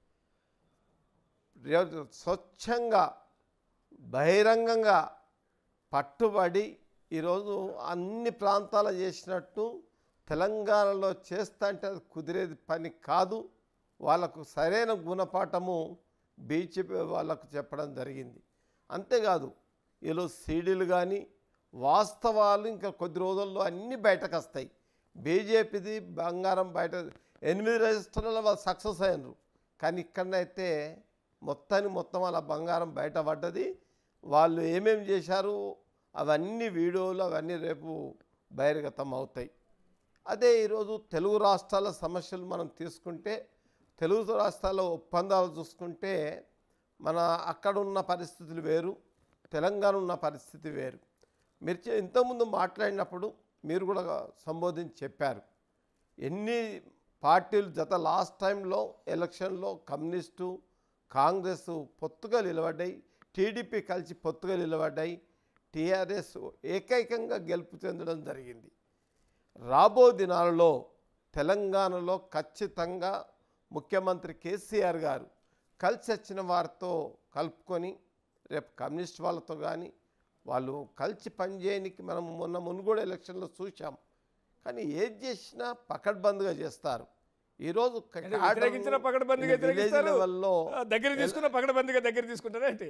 రే- స్వచ్ఛంగా బహిరంగంగా పట్టుబడి ఈరోజు అన్ని ప్రాంతాలు చేసినట్టు తెలంగాణలో చేస్తా అంటే అది కుదిరేది పని కాదు వాళ్ళకు సరైన గుణపాఠము బీజేపీ వాళ్ళకు చెప్పడం జరిగింది అంతేకాదు ఈలో సీడీలు కానీ వాస్తవాలు ఇంకా కొద్ది రోజుల్లో అన్నీ బయటకు వస్తాయి బీజేపీది బంగారం బయట ఎనిమిది రిజిస్టర్లలో వాళ్ళు సక్సెస్ అయినరు కానీ ఇక్కడనైతే మొత్తాన్ని మొత్తం అలా బంగారం బయటపడ్డది వాళ్ళు ఏమేమి చేశారు అవన్నీ వీడియోలు అవన్నీ రేపు బహిర్గతం అవుతాయి అదే ఈరోజు తెలుగు రాష్ట్రాల సమస్యలు మనం తీసుకుంటే తెలుగు రాష్ట్రాల ఒప్పందాలు చూసుకుంటే మన అక్కడ ఉన్న పరిస్థితులు వేరు తెలంగాణ ఉన్న పరిస్థితి వేరు మీరు చె- ఇంతకుముందు మాట్లాడినప్పుడు మీరు కూడా సంబోధించి చెప్పారు ఎన్ని పార్టీలు జత లాస్ట్ టైంలో ఎలక్షన్లో కమ్యూనిస్టు కాంగ్రెస్ పొత్తుగా నిలబడ్డాయి టీడీపీ కలిసి పొత్తుగా నిలబడ్డాయి టీఆర్ఎస్ ఏకైకంగా గెలుపు చెందడం జరిగింది రాబో దినాలలో తెలంగాణలో ఖచ్చితంగా ముఖ్యమంత్రి కేసీఆర్ గారు కలిసి వచ్చిన వారితో కలుపుకొని రేపు కమ్యూనిస్ట్ వాళ్ళతో కానీ వాళ్ళు కలిసి పనిచేయనికి మనం మొన్న మునుగోడు ఎలక్షన్లో చూసాం కానీ ఏది చేసినా పకడ్బందీగా చేస్తారు ఈరోజు అంటే వ్యతిరేకించిన పకడ్బందీగా వ్యతిరేకిస్తారు లెవెల్లో ఆ, దగ్గర తీసుకున్న పకడ్బందీగా దగ్గర తీసుకుంటారా ఏంటి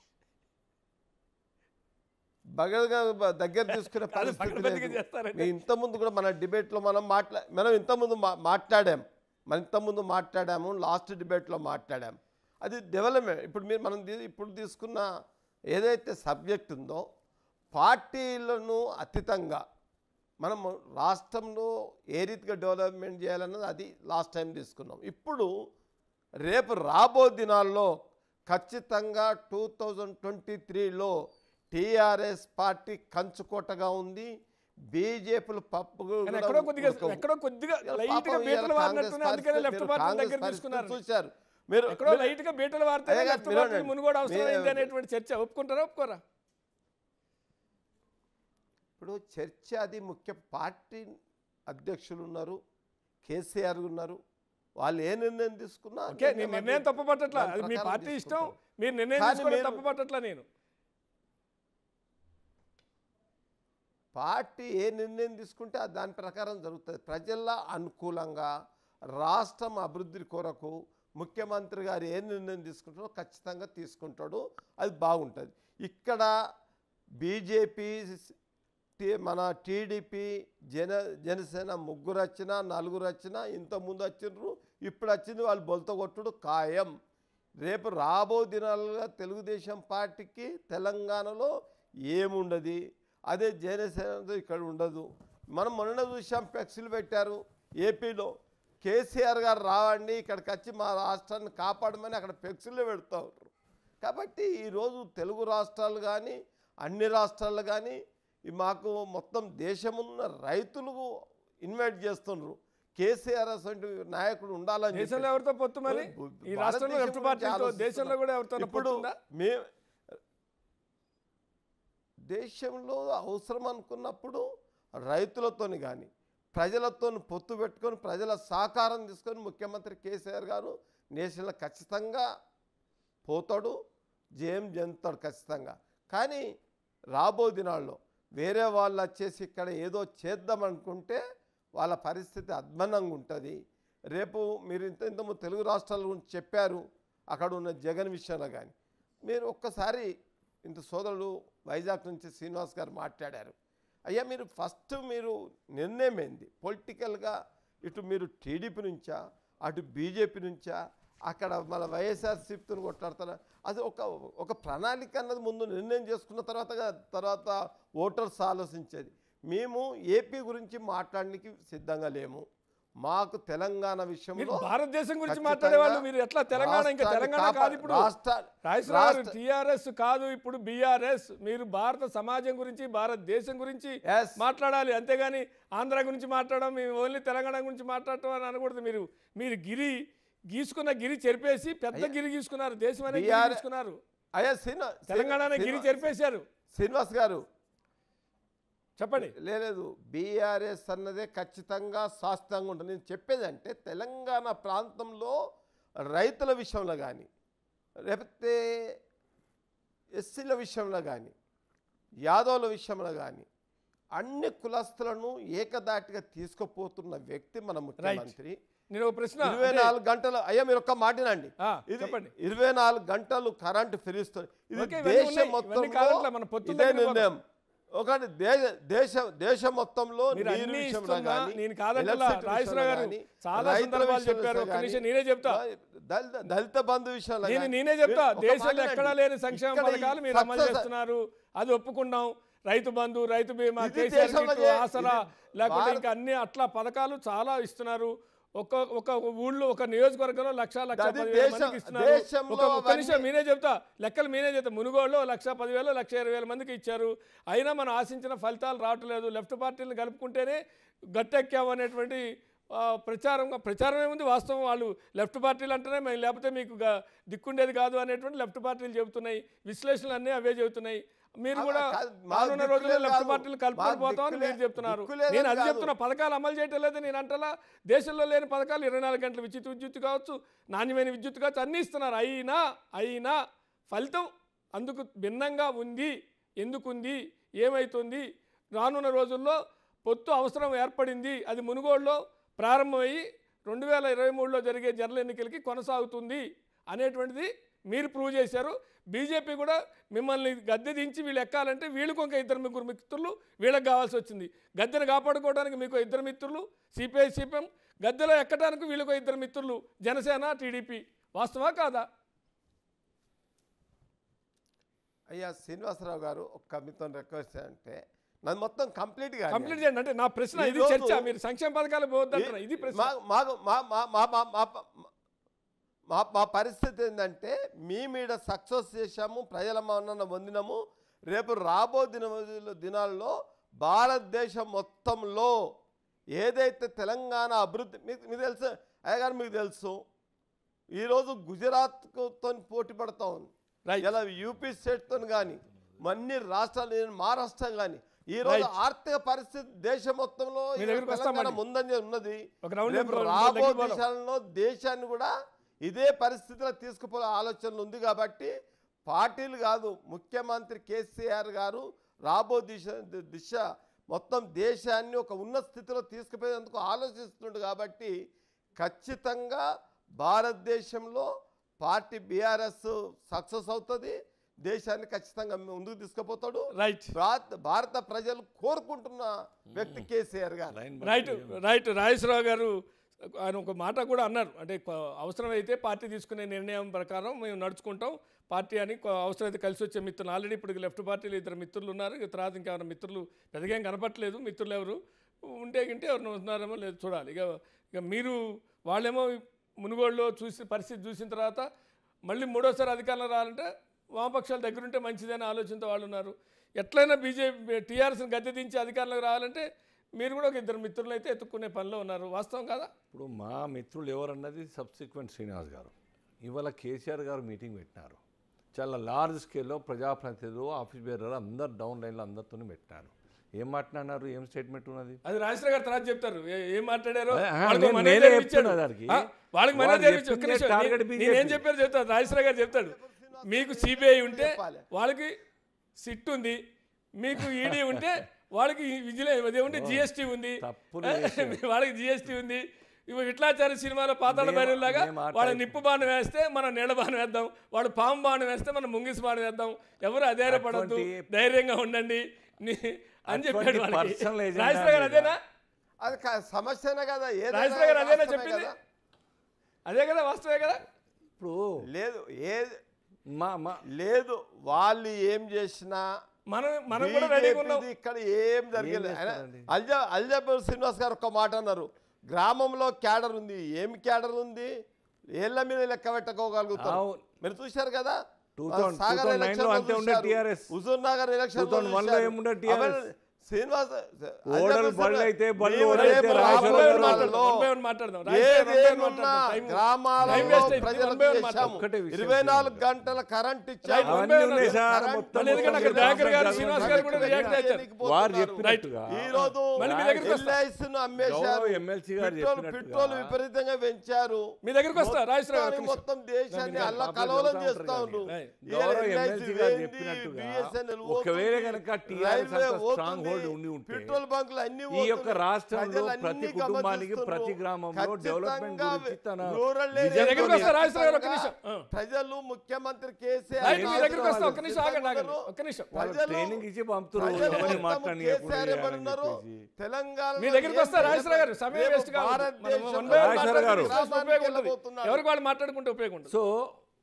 బగలుగా బ- దగ్గర తీసుకునే అది పరిస్థితి పకడ్బందీగా లేదు. చేస్తారండి. మేము ఇంతకుముందు కూడా మన డిబేట్లో మనం మాట్లా మనం ఇంతకుముందు మా మాట్లాడాం మనం ఇంతకుముందు మాట్లాడాము లాస్ట్ డిబేట్లో మాట్లాడాం అది డెవలప్మెంట్ ఇప్పుడు మీరు మనం తీ- ఇప్పుడు తీసుకున్న ఏదైతే సబ్జెక్ట్ ఉందో పార్టీలను అతీతంగా మనం రాష్ట్రంలో ఏ రీతిగా డెవలప్మెంట్ చేయాలన్నది అది లాస్ట్ టైం తీసుకున్నాం ఇప్పుడు రేపు రాబో దినాల్లో ఖచ్చితంగా టూ థౌజండ్ ట్వంటీ త్రీలో టీఆర్ఎస్ పార్టీ కంచుకోటగా ఉంది బీజేపీలు పప్పు కానీ ఎక్కడో కొద్దిగా ఎక్కడో కొద్దిగా లైట్ గా బీటలు వారినట్టునే అందుకనే లెఫ్ట్ పార్టీ దగ్గర తీసుకున్నారు చూశారు మీరు ఎక్కడో మీరు- లైట్ గా బీటలు వారితే అదే కాదు, లెఫ్ట్ మీరు పార్టీ అనండి. మునుగోడు అవసరమైంది మీరు- అనేటువంటి చర్చ ఒప్పుకుంటారా ఒప్పుకోరా ఇప్పుడు చర్చ అది ముఖ్య పార్టీ అధ్యక్షులు ఉన్నారు కేసీఆర్ ఉన్నారు వాళ్ళు ఏ నిర్ణయం తీసుకున్నా ఓకే నీ నిర్ణయం తప్పు పట్టట్లా దాని అది మీ ప్రకారం పార్టీ ఇష్టం తీసుకుంటారు. మీరు నిర్ణయం కానీ తీసుకోవడం మీరు- తప్పు పట్టట్లా నేను పార్టీ ఏ నిర్ణయం తీసుకుంటే అది దాని ప్రకారం జరుగుతుంది ప్రజల అనుకూలంగా రాష్ట్రం అభివృద్ధి కొరకు ముఖ్యమంత్రి గారు ఏ నిర్ణయం తీసుకుంటారో ఖచ్చితంగా తీసుకుంటాడు అది బాగుంటుంది ఇక్కడ బీజేపీ టీ- మన టీడీపీ జన జనసేన ముగ్గురు వచ్చినా నలుగురు వచ్చినా ఇంతకుముందు వచ్చిండ్రు ఇప్పుడు వచ్చింది వాళ్ళు బొలత కొట్టుడు ఖాయం రేపు రాబో దినాలుగా తెలుగుదేశం పార్టీకి తెలంగాణలో ఏముండదు అదే జనసేనతో ఇక్కడ ఉండదు మనం మొన్న చూసాం ఫ్లెక్సీలు పెట్టారు ఏపీలో కేసీఆర్ గారు రావండి ఇక్కడికి వచ్చి మా రాష్ట్రాన్ని కాపాడమని అక్కడ ఫ్లెక్సీలు పెడతా ఉంటారు కాబట్టి ఈరోజు తెలుగు రాష్ట్రాలు కానీ అన్ని రాష్ట్రాలు కానీ ఈ మాకు మొత్తం దేశమున్న రైతులు ఇన్వైట్ చేస్తున్నారు కేసీఆర్ అసలు నాయకుడు ఉండాలని దేశంలో చెప్పేసి. ఎవరితో పొత్తు మరి ఈ రాష్ట్రంలో భారతదేశం లెఫ్ట్ గురించి పార్టీతో ఆలోచిస్తున్నాం. దేశంలో కూడా ఎవరితో ఇప్పుడు పొత్తు ఉందా మే దేశంలో అవసరం అనుకున్నప్పుడు రైతులతోని కానీ ప్రజలతో పొత్తు పెట్టుకొని ప్రజల సహకారం తీసుకొని ముఖ్యమంత్రి కేసీఆర్ గారు నేషనల్ ఖచ్చితంగా పోతాడు జయం చెందుతాడు ఖచ్చితంగా కానీ రాబో దినాల్లో వేరే వాళ్ళు వచ్చేసి ఇక్కడ ఏదో చేద్దామనుకుంటే వాళ్ళ పరిస్థితి అధ్మనంగా ఉంటుంది రేపు మీరు ఇంత ఇంత తెలుగు రాష్ట్రాల గురించి చెప్పారు అక్కడ ఉన్న జగన్ విషయంలో కానీ మీరు ఒక్కసారి ఇంత సోదరుడు వైజాగ్ నుంచి శ్రీనివాస్ గారు మాట్లాడారు అయ్యా మీరు ఫస్ట్ మీరు నిర్ణయం ఏంది పొలిటికల్గా ఇటు మీరు టీడీపీ నుంచా అటు బీజేపీ నుంచా అక్కడ మన వైఎస్ఆర్సీపీతో కొట్లాడతారా అది ఒక ఒక ప్రణాళిక అన్నది ముందు నిర్ణయం చేసుకున్న తర్వాత తర్వాత ఓటర్స్ ఆలోచించేది మేము ఏపీ గురించి మాట్లాడడానికి సిద్ధంగా లేము మాకు తెలంగాణ మీరు విషయంలో భారతదేశం గురించి ఖచ్చితంగా మాట్లాడేవాళ్ళు మీరు ఎట్లా తెలంగాణ ఇంకా రాష్ట్రాన్ని తెలంగాణ కాపా- కాదు ఇప్పుడు రాష్ట్ర- రాజేశ్వరరావు రాష్ట్ర- టిఆర్ఎస్ కాదు ఇప్పుడు బీఆర్ఎస్ మీరు భారత సమాజం గురించి భారతదేశం గురించి Yes. మాట్లాడాలి అంతేగాని ఆంధ్ర గురించి మాట్లాడడం మేము ఓన్లీ తెలంగాణ గురించి మాట్లాడటం అని అనకూడదు మీరు మీరు గిరి గీసుకున్న గిరి చెరిపేసి పెద్ద గిరి గీసుకున్నారు దేశం అనే గిరి BR గీసుకున్నారు అయ్యా శ్రీనివా- తెలంగాణ అనే గిరి శ్రీనివా- చెరిపేశారు శ్రీనివాస్ గారు చెప్పండి లేదు బీఆర్ఎస్ అన్నదే ఖచ్చితంగా శాస్త్రంగా ఉంటుంది నేను చెప్పేది అంటే తెలంగాణ ప్రాంతంలో రైతుల విషయంలో కానీ లేకపోతే ఎస్సీల విషయంలో కానీ యాదవుల విషయంలో కానీ అన్ని కులస్తులను ఏకదాటిగా తీసుకుపోతున్న వ్యక్తి మన ముఖ్యమంత్రి నేను ఒక ప్రశ్న ఇరవై అంటే- నాలుగు గంటలు అయ్యా మీరు ఒక్క మాటినండి ఆ, ఇది చెప్పండి. ఇరవై నాలుగు గంటలు కరెంటు ఫిరిస్తుంది ఇది ఓకే, ఇవన్నీ దేశం ఉన్నాయి. మొత్తంలో ఇవన్నీ కాదట్లా, మన పొత్తుల ఇదే దగ్గరికి నిర్ణయం ఒకటి దేశ దేశ దేశం మొత్తంలో మీరు నీరు అన్ని విషయంలో ఇస్తున్నా, కానీ, నేను కాదంటలా, ఎలక్ట్రిసిటీ రాజేశ్వరరావు విషయంలో గారు కానీ, చాలా రైతుల సందర్భాలు విషయంలో చెప్పారు. ఒక్క కానీ, నిమిషం నేనే చెప్తా. దళిత దళిత బంధు విషయంలో నేను కానీ, నేనే చెప్తా ఒక దేశంలో మాట ఎక్కడా వినండి. లేని సంక్షేమ ఇక్కడ ఈ పథకాలు మీరు అమలు success- చేస్తున్నారు అది ఒప్పుకున్నాం రైతు బంధు రైతు బీమా ఇది కేసీఆర్ దేశంలో కిట్టు, చే- ఆసరా ఇది లేకుంటే భారత్- ఇంకా అన్ని అట్లా పథకాలు చాలా ఇస్తున్నారు ఒక ఒక ఊళ్ళో ఒక నియోజకవర్గంలో లక్ష లక్ష అది పదివేల దేశం- మందికి ఇస్తున్నారు దేశంలో ఒక ఒక్క నిమిషం అవన్నీ- మీరే చెప్తా లెక్కలు మీరే చెప్తా మునుగోడులో లక్ష పదివేలు లక్ష ఇరవై వేల మందికి ఇచ్చారు అయినా మనం ఆశించిన ఫలితాలు రావట్లేదు లెఫ్ట్ పార్టీలను కలుపుకుంటేనే గట్టెక్కాము అనేటువంటి ఆ, ప్రచారం ప్రచారం ఏముంది వాస్తవం వాళ్ళు లెఫ్ట్ పార్టీలు అంటేనే మేము లేకపోతే మీకు గా- దిక్కుండేది కాదు అనేటువంటి లెఫ్ట్ పార్టీలు చెబుతున్నాయి విశ్లేషణలు అన్నీ అవే చెబుతున్నాయి మీరు ఆ, కూడా కాదు, మా రానున్న రోజుల్లో దిక్కులే లెఫ్ట్ కాదు. పార్టీలు మా కలుపుకొని పోతామని దిక్కులే- మీరు చెప్తున్నారు దిక్కులేదని నేను అది కాదు. చెప్తున్నా పథకాలు అమలు చేయటం లేదు నేను అంటలా దేశంలో లేని పథకాలు ఇరవై నాలుగు గంటల విద్యుత్ విద్యుత్ కావచ్చు నాణ్యమైన విద్యుత్ కావచ్చు అన్నీ ఇస్తున్నారు అయినా అయినా ఫలితం అందుకు భిన్నంగా ఉంది ఎందుకుంది ఏమవుతుంది రానున్న రోజుల్లో పొత్తు అవసరం ఏర్పడింది అది మునుగోడులో ప్రారంభమయ్యి రెండు వేల ఇరవై మూడులో జరిగే జనరల్ ఎన్నికలకి కొనసాగుతుంది అనేటువంటిది మీరు ప్రూవ్ చేశారు బీజేపీ కూడా మిమ్మల్ని గద్దె దించి వీళ్ళు ఎక్కాలంటే వీళ్ళకు ఒక ఇద్దరు ముగ్గురు మిత్రులు వీళ్ళకి కావాల్సి వచ్చింది గద్దెను కాపాడుకోవడానికి మీకు ఇద్దరు మిత్రులు సిపిఐ సిపిఎం గద్దెలో ఎక్కడానికి వీళ్ళకు ఇద్దరు మిత్రులు జనసేన టీడీపీ వాస్తవా కాదా అయ్యా శ్రీనివాసరావు గారు ఒక్క మీతో రిక్వెస్ట్ అంటే నన్ను మొత్తం కంప్లీట్గా కంప్లీట్ చేయండి అంటే నా ప్రశ్న ఇది ఈరోజు- చర్చ మీరు సంక్షేమ పథకాలు పోవద్దంటున్నా ఇది ప్రశ్న మా- మాకు మా మా మా మా మా మా మా పరిస్థితి ఏంటంటే మీ మీద సక్సెస్ చేశాము ప్రజల మన్నన పొందినాము రేపు రాబో దిన దినాల్లో భారతదేశం మొత్తంలో ఏదైతే తెలంగాణ అభివృద్ధి మీకు మీకు తెలుసు అయ్యగారు మీకు తెలుసు ఈరోజు గుజరాత్తో పోటీ పడతా ఉంది Right. ఇలా యూపీ స్టేట్తో కానీ అన్ని రాష్ట్రాలు నేను మహారాష్ట్ర కానీ ఈ రోజు Right. ఆర్థిక పరిస్థితి దేశం మొత్తంలో మీ ఈ దగ్గరికి వస్తాం తెలంగాణ మళ్ళీ. ముందంజ ఉన్నది ఒక రౌండ్ రేపు ఇంకో రాబో దగ్గరికి పోదాం. దేశాలలో దేశాన్ని కూడా ఇదే పరిస్థితిలో తీసుకుపోయే ఆలోచనలు ఉంది కాబట్టి పార్టీలు కాదు ముఖ్యమంత్రి కేసీఆర్ గారు రాబో దిశ దిశ మొత్తం దేశాన్ని ఒక ఉన్నత స్థితిలో తీసుకుపోయేందుకు ఆలోచిస్తుండు కాబట్టి ఖచ్చితంగా భారతదేశంలో పార్టీ బీఆర్ఎస్ సక్సెస్ అవుతుంది దేశాన్ని ఖచ్చితంగా ముందుకు తీసుకుపోతాడు రైట్ భారత భారత ప్రజలు కోరుకుంటున్న వ్యక్తి కేసీఆర్ గారు లైన్ రైట్ రైట్ రాజేశ్వరరావు గారు ఆయన ఒక మాట కూడా అన్నారు అంటే కొ- అవసరమైతే పార్టీ తీసుకునే నిర్ణయం ప్రకారం మేము నడుచుకుంటాం పార్టీ అని కొ- అవసరమైతే కలిసి వచ్చే మిత్రులు ఆల్రెడీ ఇప్పుడు లెఫ్ట్ పార్టీలో ఇద్దరు మిత్రులు ఉన్నారు ఇక తర్వాత ఇంకెవరైనా మిత్రులు పెద్దగా ఏం కనపట్లేదు మిత్రులు ఎవరు ఉంటే గింటే ఎవరు ఉన్నారేమో లేదు చూడాలి ఇక ఇక మీరు వాళ్ళేమో మునుగోడులో చూసి పరిస్థితి చూసిన తర్వాత మళ్ళీ మూడోసారి అధికారంలో రావాలంటే వామపక్షాల దగ్గర ఉంటే మంచిదని ఆలోచనతో వాళ్ళు ఉన్నారు ఎట్లయినా బీజేపీ టీఆర్ఎస్ని గద్దె దించి అధికారంలోకి రావాలంటే మీరు కూడా ఒక ఇద్దరు మిత్రులు అయితే ఎత్తుక్కునే పనిలో ఉన్నారు వాస్తవం కదా ఇప్పుడు మా మిత్రులు ఎవరన్నది సబ్సిక్వెంట్ శ్రీనివాస్ గారు ఇవాళ కేసీఆర్ గారు మీటింగ్ పెట్టినారు చాలా లార్జ్ స్కేల్లో ప్రజాప్రతినిధులు ఆఫీస్ బేరర్ అందరు డౌన్ లైన్లో అందరితో పెట్టినారు ఏం మాట్లాడినారు ఏం స్టేట్మెంట్ ఉన్నది అది రాజశేఖర్ గారు తర్వాత చెప్తారు ఏ- ఏం మాట్లాడారో ఆ, వాళ్ళకి నేను- మనోజ్ నేనే గారు చెప్తున్నా ఇచ్చాడు. దానికి. ఆ, వాళ్ళకి మనోజ్ వాళ్ళు గారు ఇచ్చాడు. ఒక్క చెప్పిందే నిమిషం. target నేను- BJP. నేనేం చెప్పారు చెప్తాను రాజశేఖర్ గారు చెప్తాడు మీకు సిబిఐ ఉంటే వాళ్ళకి సిట్ ఉంది మీకు ఈడీ ఉంటే వాళ్ళకి విజిలెన్స్ అదే ఉంటే జిఎస్టీ ఉంది తప్పులు ఆ, చేశారు. వాళ్ళకి జిఎస్టీ ఉంది ఇవి విట్లాచారి సినిమాలో పాతాళ మేము- భైరవులాగా మేము ఆ వాళ్ళ టైప్ నిప్పు బాణం వేస్తే మనం నీళ్ళ బాణం వేద్దాం వాడు పాము బాణం వేస్తే మనం ముంగిసి బాణం వేద్దాం ఎవరు అధైర్యపడద్దు అటువంటి- ధైర్యంగా ఉండండి ని- అని చెప్పాడు అటువంటి వాళ్ళకి. personal agenda రాజశేఖర్ గారు మీద. అదేనా అది క- సమస్యనే కదా ఏదైనా రాజశేఖర్ గారు అదేనా వాస్తవమే చెప్పింది కదా. అదే కదా వాస్తవే కదా ఇప్పుడు లేదు ఏది మా మా లేదు వాళ్ళు ఏం చేసినా మనం మనం కూడా రెడీగా ఉన్నాం BJP ది ఇక్కడ ఏం జరగలేదు ఆయన చేస్తారండి? అల్జా అల్జాపూర్ శ్రీనివాస్ గారు ఒక మాట అన్నారు గ్రామంలో క్యాడర్ ఉంది ఏం క్యాడర్ ఉంది ఏళ్ళ మీద లెక్క పెట్టుకోగలుగుతారు అవును. మీరు చూశారు కదా 2000 సాగర్ 2009 ఎలక్షన్ లో లో అంతే ఉండే చూశారు. TRS. హుజూర్ నగర్ ఎలక్షన్ 2001 లో ఏముండే TRS? శ్రీనివాస్ ఓడలు బళ్ళు అయితే బళ్ళు మీరు ఓడలు అయితే రేపు రాజశేఖర్ రాబోయే గారు రోజుల్లో వన్ బై వన్ మాట్లాడదాం రాజశేఖర్ వన్ బై వన్ ఏదేమున్నా మాట్లాడదాం. టైం- గ్రామాలలో టైం వేస్ట్ అయిపోయింది. ప్రజలకు వన్ బై వన్ చేశాము. మాట్లాడదాం. ఒక్కటే విషయం ఇరవై నాలుగు చెప్పండి. గంటల కరెంట్ రైట్, ఇచ్చాము వన్ అవన్నీ బై వన్ ఉన్నాయి అదే. సార్ కరెంట్ మొత్తం మళ్ళీ ఎందుకంటే అక్కడ మొత్తం దయాకర్ గారు, మొత్తం శ్రీనివాస్ గారు కూడా రియాక్ట్ అవుతారు. వారు చెప్పినట్టుగా ఈ రోజు మళ్ళీ మీ దగ్గరికి వస్తా. ఎల్ఐసిను అమ్మేశారు గౌరవ ఎమ్మెల్సీ గారు పెట్రోల్ చెప్పినట్టుగా పెట్రోల్ విపరీతంగా పెంచారు మీ దగ్గరికి వస్తా రాజేశ్వర గారు ఒక్క మొత్తానికి నిమిషం. మొత్తం దేశాన్ని నేను అల్ల కాపీ కలవలం చదువుతా చేస్తా ఉంటారు ఉండ్రు కానీ. ఇవాళ గౌరవ LIC ఎమ్మెల్సీ గారు పోయింది, చెప్పినట్టుగా BSNL ఒకవేళ పోతుంది, కనుక TRS రైల్వే అంత స్ట్రాంగ్ పోతుంది, హోల్డ్ ఉండి ఉంటే పెట్రోల్ బంకులు అన్ని ఈ యొక్క పోతున్నాయి. రాష్ట్రంలో ప్రజలు ప్రతి అన్ని కుటుంబానికి గమనిస్తున్నారు. ప్రతి గ్రామంలో డెవలప్మెంట్ ఖచ్చితంగా గురించి తన రూరల్ విజన్ ఏరియాలో మీ దగ్గరికి వస్తా రాజేశ్వర గారు ఒక్క నిమిషం. ఖచ్చితంగా ఆ. ప్రజలు ముఖ్యమంత్రి కేసీఆర్ రైట్, మీ గారు దగ్గరికి వస్తా ఒక్క నిమిషం ఆగండి ఆగండి ఉన్నారు. ఒక్క నిమిషం వాళ్ళు ప్రజలు- ట్రైనింగ్ ఇచ్చి పంపుతున్నారు ప్రజలు ఎవరిని మొత్తం మాట్లాడనీయకుండా కేసీఆర్ చేయాలని ఏమన్నారు? చెప్పేసి. తెలంగాణ మీ దగ్గరికి వస్తా రాజేశ్వర గారు సమయం వేస్ట్ కాదు మనం వన్ బై వన్ రాజేశ్వర గారు. మాట్లాడుకుంటే ఉపయోగం ఉంటుంది ఎవరికి వాళ్ళు మాట్లాడుకుంటే ఉపయోగం ఉంటుంది సో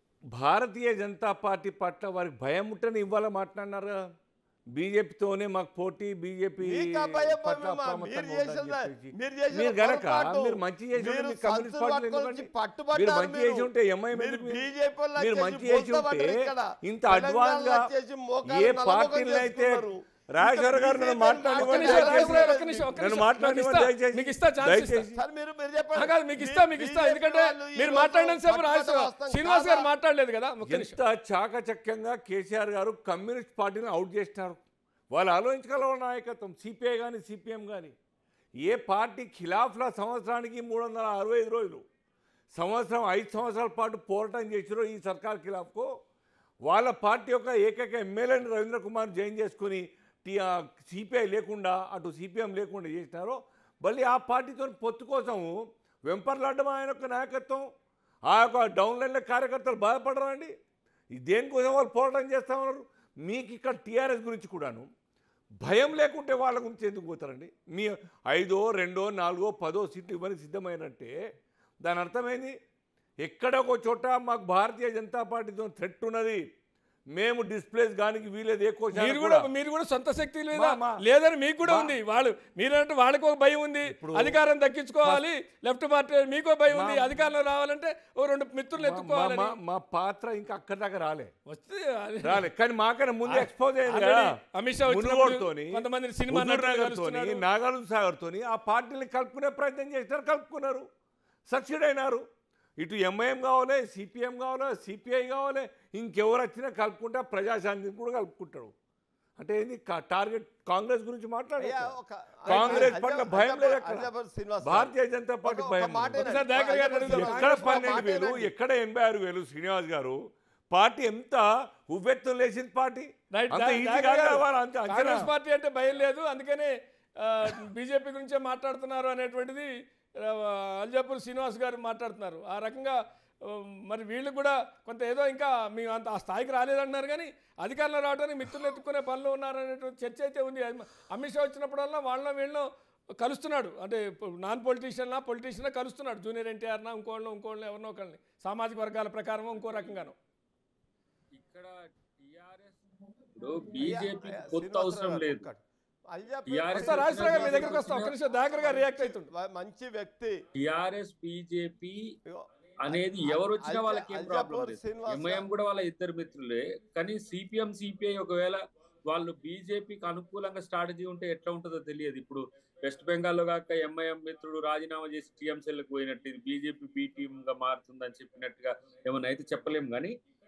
భారతీయ జనతా పార్టీ పట్ల వారికి భయం ఉంటేనే ఇవాళ మాట్లాడినారు బీజేపీతోనే మాకు పోటీ బీజేపీ మీకా భయం పట్ల భయమా? అప్రమత్తంగా మీరు ఉండాలని చేసిన- చెప్పేసి. మీరు చేసిన మీరు గనక పొరపాటు. మీరు మంచి చేసి ఉంటే మీరు మీరు కమ్యూనిస్ట్ సంచులు పార్టీలు పట్టుకొని ఎందుకండి? పట్టుబడ్డారు మీరు మంచి చేసి ఉంటే ఎంఐ మీరు ఎందుకు మీరు? బీజేపీ వాళ్ళు మీరు వచ్చేసి మంచి చేసి బొంత ఉంటే పడ్డారు ఇక్కడ. ఇంత తెలంగాణలో అడ్వాన్స్ గా వచ్చేసి మోకాలు ఏ నల్లమొఖం పార్టీలను అయితే చేసుకున్నారు. రాజశేఖర్ గారు నన్ను BJP మాట్లాడి ఒక్క నిమిషం రాజేశ్వర గారు ఒక్క నిమిషం ఒక్క నన్ను నిమిషం మాట్లాడి మీకు ఇస్తా, దయచేసి మీకు ఇస్తా ఛాన్స్ ఇస్తా దయచేసి సార్ మీరు మీరు ఆ చెప్పండి కాదు మీకు ఇస్తా మీకు ఇస్తా బీజేపీ ఎందుకంటే వాళ్ళు ఈ మీరు రోజు మాట్లాడిన సేపు పట్టుబట్ట రాజేశ్వర వాస్తవం శ్రీనివాస్ గారు కాదా? మాట్లాడలేదు కదా ఒక్క నిమిషం ఎంత చాకచక్యంగా కేసీఆర్ గారు కమ్యూనిస్ట్ పార్టీని అవుట్ చేసినారు వాళ్ళు ఆలోచించగల నాయకత్వం సిపిఐ కానీ సిపిఎం కానీ ఏ పార్టీ ఖిలాఫ్ల సంవత్సరానికి మూడు వందల అరవై ఐదు రోజులు సంవత్సరం ఐదు సంవత్సరాల పాటు పోరాటం చేసిరో ఈ సర్కార్ ఖిలాఫ్కు వాళ్ళ పార్టీ యొక్క ఏకైక ఎమ్మెల్యేని రవీంద్ర కుమార్ జైన్ చేసుకుని టీ సిపిఐ లేకుండా అటు సిపిఎం లేకుండా చేసినారో మళ్ళీ ఆ పార్టీతో పొత్తు కోసం వెంపర్లాడడం ఆయన యొక్క నాయకత్వం ఆ యొక్క డౌన్లైన్ల కార్యకర్తలు బాధపడరా అండి ఈ దేనికోసం వాళ్ళు పోరాటం చేస్తా ఉన్నారు మీకు ఇక్కడ టీఆర్ఎస్ గురించి కూడాను భయం లేకుంటే వాళ్ళ గురించి ఎందుకు పోతారండి మీ ఐదో రెండో నాలుగో పదో సీట్లు ఇవ్వడానికి సిద్ధమైనట్టే దాని అర్థమైంది ఎక్కడొక చోట మాకు భారతీయ జనతా పార్టీతో థ్రెట్ ఉన్నది మేము డిస్ప్లేస్ కానీ వీలేదు ఏ కోశానికి మీరు కూడా కూడా. మీరు కూడా సొంత శక్తి లేదా మా- మా- లేదని మీకు కూడా మా- ఉంది వాళ్ళు మీరంటే వాళ్ళకి ఒక భయం ఉంది ఇప్పుడు- అధికారం దక్కించుకోవాలి లెఫ్ట్ పార్టీ మీకు భయం ఉంది మా- అధికారంలో రావాలంటే ఓ రెండు మిత్రులు మా- ఎత్తుకోవాలని మా- మా పాత్ర ఇంకా అక్కడి దాకా రాలే వస్తే అది- రాలే కానీ మాకన్నా ముందు ఎక్స్పోజ్ అయింది ఆల్రెడీ కదా అమిత్ షా వచ్చినప్పుడు మునుగోడుతోని, కొంతమంది సినిమా హుజూర్ నటులు నగర్తోని, కలుస్తున్నాడు. నాగార్జున సాగర్తోని ఆ పార్టీని కలుపుకునే ప్రయత్నం చేసినారు కలుపుకున్నారు సక్సెడ్ అయినారు ఇటు ఎంఐఎం కావాలి సిపిఎం కావాలి సిపిఐ కావాలి ఇంకెవరు వచ్చినా కలుపుకుంటే ప్రజాశాంతిని కూడా కలుపుకుంటాడు అంటే ఏంది కా- టార్గెట్ కాంగ్రెస్ గురించి మాట్లాడే అయ్యా, ఒక- కాంగ్రెస్ అల్జా- పట్ల భయం లేదు అల్జా- అక్కడ. అల్జాపూర్ శ్రీనివాస్ గారు. భారతీయ జనతా పార్టీ ఒక- ఒక భయం మాట లేదు. ఏనండి. ఒకసారి దయాకర్ గారిని అడుగుదాం. అల్జాపూర్ ఎక్కడ శ్రీనివాస్ గారు పన్నెండు మాట వేలు ఏనండి. ఎక్కడ ఎనభై ఆరు వేలు శ్రీనివాస్ గారు పార్టీ ఎంత ఉవ్వెత్తున లేచింది పార్టీ రైట్ అంత దా- ఈజీగా దాకర్ గారు, కావాలి అంత అంచనా కాంగ్రెస్ పార్టీ అంటే భయం లేదు అందుకనే బీజేపీ గురించే మాట్లాడుతున్నారు అనేటువంటిది ఆ, అల్జాపూర్ శ్రీనివాస్ గారు మాట్లాడుతున్నారు ఆ రకంగా ఆ, మరి వీళ్ళు కూడా కొంత ఏదో ఇంకా మేము అంత ఆ స్థాయికి రాలేదంటున్నారు కానీ అధికారంలో రావడానికి మిత్రులు ఎత్తుకునే పనులు ఉన్నారనేటువంటి చర్చ అయితే ఉంది అది అమిత్ షా వచ్చినప్పుడల్లా వాళ్ళ వీళ్ళను కలుస్తున్నాడు అంటే నాన్ పొలిటీషియన్నా పొలిటీషియన్ కలుస్తున్నాడు జూనియర్ ఎన్టీఆర్నా ఇంకోళ్ళని ఇంకోళ్ళని ఎవరినో ఒకళ్ళని సామాజిక వర్గాల ప్రకారం ఇంకో రకంగాను ఇక్కడ టిఆర్ఎస్ ఇప్పుడు బీజేపీ అయ్యా, కొత్త శ్రీనివాసరావు అవసరం గారు లేదు ఒక్కటి. అల్జాపూర్ TRS వస్తా రాజశేఖర్ గారు మీ దగ్గరికి వస్తా ఒక్క నిమిషం దాకర్ గారు రియాక్ట్ అవుతుంది వ- మంచి వ్యక్తి టిఆర్ఎస్ బీజేపీ ఇగో, అనేది ఎవరు వచ్చినా అల్జా- వాళ్ళకి ఏం ప్రాబ్లం అల్జాపూర్ లేదు శ్రీనివాస్ ఎంఐఎం కూడా వాళ్ళ ఇద్దరు మిత్రులే కానీ సిపిఎం సిపిఐ ఒకవేళ వాళ్ళు బీజేపీకి అనుకూలంగా స్ట్రాటజీ ఉంటే ఎట్లా ఉంటుందో తెలియదు ఇప్పుడు వెస్ట్ బెంగాల్లో కాక ఎంఐఎం మిత్రుడు రాజీనామా చేసి టీఎంసీలకు పోయినట్టు ఇది బీజేపీ బి టీమ్ గా మారుతుందని చెప్పినట్టుగా ఏమన్నా అయితే చెప్పలేము కానీ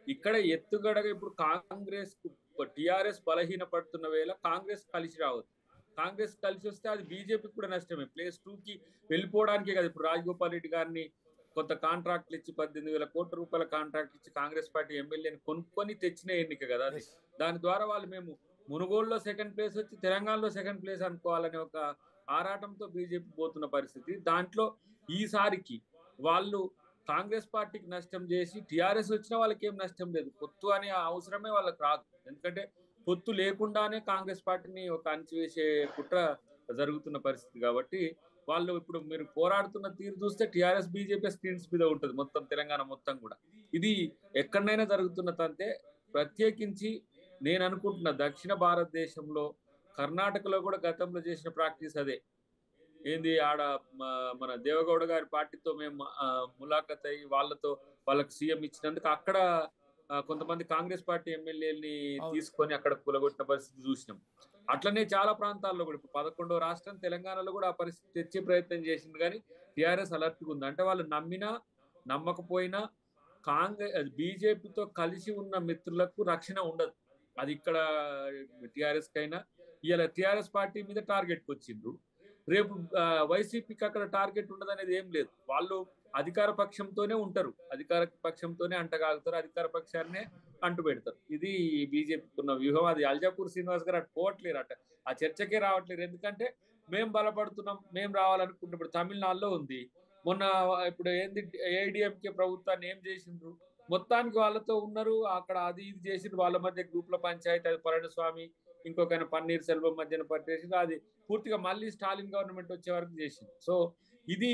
ఇక్కడ ఎత్తుగడగా ఇప్పుడు కాంగ్రెస్ టిఆర్ఎస్ బలహీనపడుతున్న వేళ కాంగ్రెస్ కలిసి రావద్దు కాంగ్రెస్ కలిసి వస్తే అది బీజేపీకి కూడా నష్టమే ప్లేస్ టూ కి వెళ్ళిపోవడానికే కదా ఇప్పుడు రాజగోపాల్ రెడ్డి గారిని కొంత కాంట్రాక్ట్లు ఇచ్చి పద్దెనిమిది వేల కోట్ల రూపాయల కాంట్రాక్ట్ ఇచ్చి కాంగ్రెస్ పార్టీ ఎమ్మెల్యేని కొనుక్కొని తెచ్చిన ఎన్నిక కదా అది దాని ద్వారా వాళ్ళు మేము మునుగోలులో సెకండ్ ప్లేస్ వచ్చి తెలంగాణలో సెకండ్ ప్లేస్ అనుకోవాలనే ఒక ఆరాటంతో బీజేపీ పోతున్న పరిస్థితి దాంట్లో ఈసారికి వాళ్ళు కాంగ్రెస్ పార్టీకి నష్టం చేసి టిఆర్ఎస్ వచ్చిన వాళ్ళకి ఏం నష్టం లేదు పొత్తు అనే అవసరమే వాళ్ళకి రాదు ఎందుకంటే పొత్తు లేకుండానే కాంగ్రెస్ పార్టీని ఒక అణచివేసే కుట్ర జరుగుతున్న పరిస్థితి కాబట్టి వాళ్ళు ఇప్పుడు మీరు పోరాడుతున్న తీరు చూస్తే టిఆర్ఎస్ బీజేపీ స్క్రీన్స్ మీద ఉంటుంది మొత్తం తెలంగాణ మొత్తం కూడా ఇది ఎక్కడైనా జరుగుతున్న తంతే ప్రత్యేకించి నేను అనుకుంటున్న దక్షిణ భారతదేశంలో కర్ణాటకలో కూడా గతంలో చేసిన ప్రాక్టీస్ అదే ఏంది ఆడ మ- మన దేవగౌడ గారి పార్టీతో మేము ఆ, ములాఖత్ అయ్యి వాళ్ళతో వాళ్ళకి సీఎం ఇచ్చినందుకు అక్కడ ఆ, కొంతమంది కాంగ్రెస్ పార్టీ ఎమ్మెల్యేలని అవును. తీసుకొని అక్కడ కూలగొట్టిన పరిస్థితి చూసినాం అట్లనే చాలా ప్రాంతాల్లో కూడా ఇప్పుడు పదకొండవ రాష్ట్రం తెలంగాణలో కూడా ఆ పరిస్థితి తెచ్చే ప్రయత్నం చేసింది కానీ టిఆర్ఎస్ అలర్ట్గా ఉంది అంటే వాళ్ళు నమ్మినా నమ్మకపోయినా కాంగ్రెస్ బీజేపీతో కలిసి ఉన్న మిత్రులకు రక్షణ ఉండదు అది ఇక్కడ టిఆర్ఎస్ కైనా ఇవాళ టిఆర్ఎస్ పార్టీ మీద టార్గెట్ వచ్చిండ్రు రేపు ఆ, వైసీపీకి అక్కడ టార్గెట్ ఉండదు అనేది ఏం లేదు వాళ్ళు అధికార పక్షంతోనే ఉంటారు అధికార పక్షంతోనే అంటగాగుతారు అధికార పక్షాన్నే అంటు పెడతారు ఇది బీజేపీకి ఉన్న వ్యూహం అది అల్జాపూర్ శ్రీనివాస్ గారు అటు పోవట్లేరు అట ఆ చర్చకే రావట్లేరు ఎందుకంటే మేం బలపడుతున్నాం మేం రావాలనుకుంటున్నాం ఇప్పుడు తమిళనాడులో ఉంది మొన్న ఇప్పుడు ఏంది ఏఐడిఎంకే ప్రభుత్వాన్ని ఏం చేసిండ్రు మొత్తానికి వాళ్ళతో ఉన్నారు అక్కడ అది ఇది చేసిండ్రు వాళ్ళ మధ్య గ్రూప్ల పంచాయతీ అది పళనిస్వామి ఇంకొక ఆయన పన్నీర్ సెల్వం మధ్యన పట్టేసింది అది పూర్తిగా మళ్ళీ స్టాలిన్ గవర్నమెంట్ వచ్చే వరకు చేసింది సో ఇది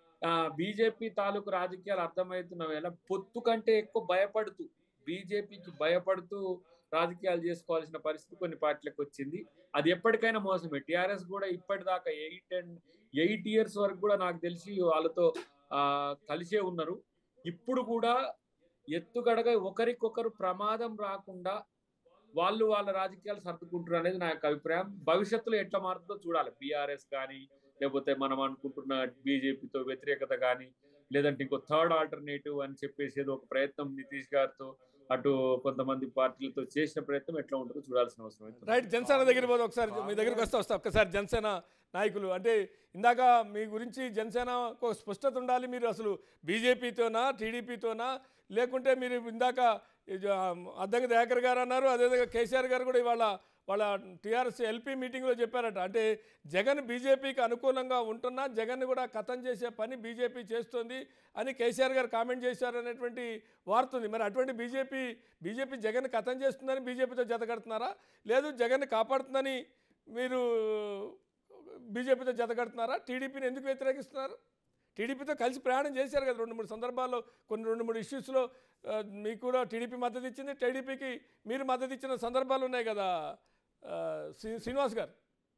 బీజేపీ తాలూకు రాజకీయాలు అర్థమవుతున్న వేళ పొత్తు కంటే ఎక్కువ భయపడుతూ బీజేపీకి భయపడుతూ రాజకీయాలు చేసుకోవాల్సిన పరిస్థితి కొన్ని పార్టీలకు వచ్చింది అది ఎప్పటికైనా మోసమే టిఆర్ఎస్ కూడా ఇప్పటిదాకా ఎయిట్ అండ్ ఎయిట్ ఇయర్స్ వరకు కూడా నాకు తెలిసి వాళ్ళతో ఆ కలిసే ఉన్నారు ఇప్పుడు కూడా ఎత్తుగడగా ఒకరికొకరు ప్రమాదం రాకుండా వాళ్ళు వాళ్ళ రాజకీయాలు సర్దుకుంటారు అనేది నా యొక్క అభిప్రాయం భవిష్యత్తులో ఎట్లా మారుతుందో చూడాలి బీఆర్ఎస్ కానీ లేకపోతే మనం అనుకుంటున్న బీజేపీతో వ్యతిరేకత కానీ లేదంటే ఇంకో థర్డ్ ఆల్టర్నేటివ్ అని చెప్పేసి ఏదో ఒక ప్రయత్నం నితీష్ గారితో అటు కొంతమంది పార్టీలతో చేసిన ప్రయత్నం ఎట్లా ఉంటుందో చూడాల్సిన అవసరం అయితే ఉంది. రైట్ జనసేన దగ్గర పోదు ఒకసారి మీ దగ్గరికి వస్తే వస్తా ఒక్కసారి జనసేన నాయకులు అంటే ఇందాక మీ గురించి జనసేన ఒక స్పష్టత ఉండాలి మీరు అసలు బీజేపీతోనా టీడీపీతోనా లేకుంటే మీరు ఇందాక ఇది, ఆ, అద్దంకి దయాకర్ గారు అన్నారు అదేవిధంగా కేసీఆర్ గారు కూడా ఇవాళ వాళ్ళ టీఆర్ఎస్ ఎల్పీ మీటింగ్లో చెప్పారట అంటే జగన్ బీజేపీకి అనుకూలంగా ఉంటున్నా జగన్ కూడా కథం చేసే పని బీజేపీ చేస్తుంది అని కేసీఆర్ గారు కామెంట్ చేశారు అనేటువంటి వార్త ఉంది మరి అటువంటి బీజేపీ బీజేపీ జగన్ కథం చేస్తుందని బీజేపీతో జతకడుతున్నారా లేదు జగన్ కాపాడుతుందని మీరు బీజేపీతో జతకడుతున్నారా టీడీపీని ఎందుకు వ్యతిరేకిస్తున్నారు టీడీపీతో కలిసి ప్రయాణం చేశారు కదా రెండు మూడు సందర్భాల్లో కొన్ని రెండు మూడు ఇష్యూస్లో ఆ, మీకు కూడా టీడీపీ మద్దతు ఇచ్చింది టీడీపీకి మీరు మద్దతు ఇచ్చిన సందర్భాలు ఉన్నాయి కదా ఆ, శ్రీ- శ్రీనివాస్ గారు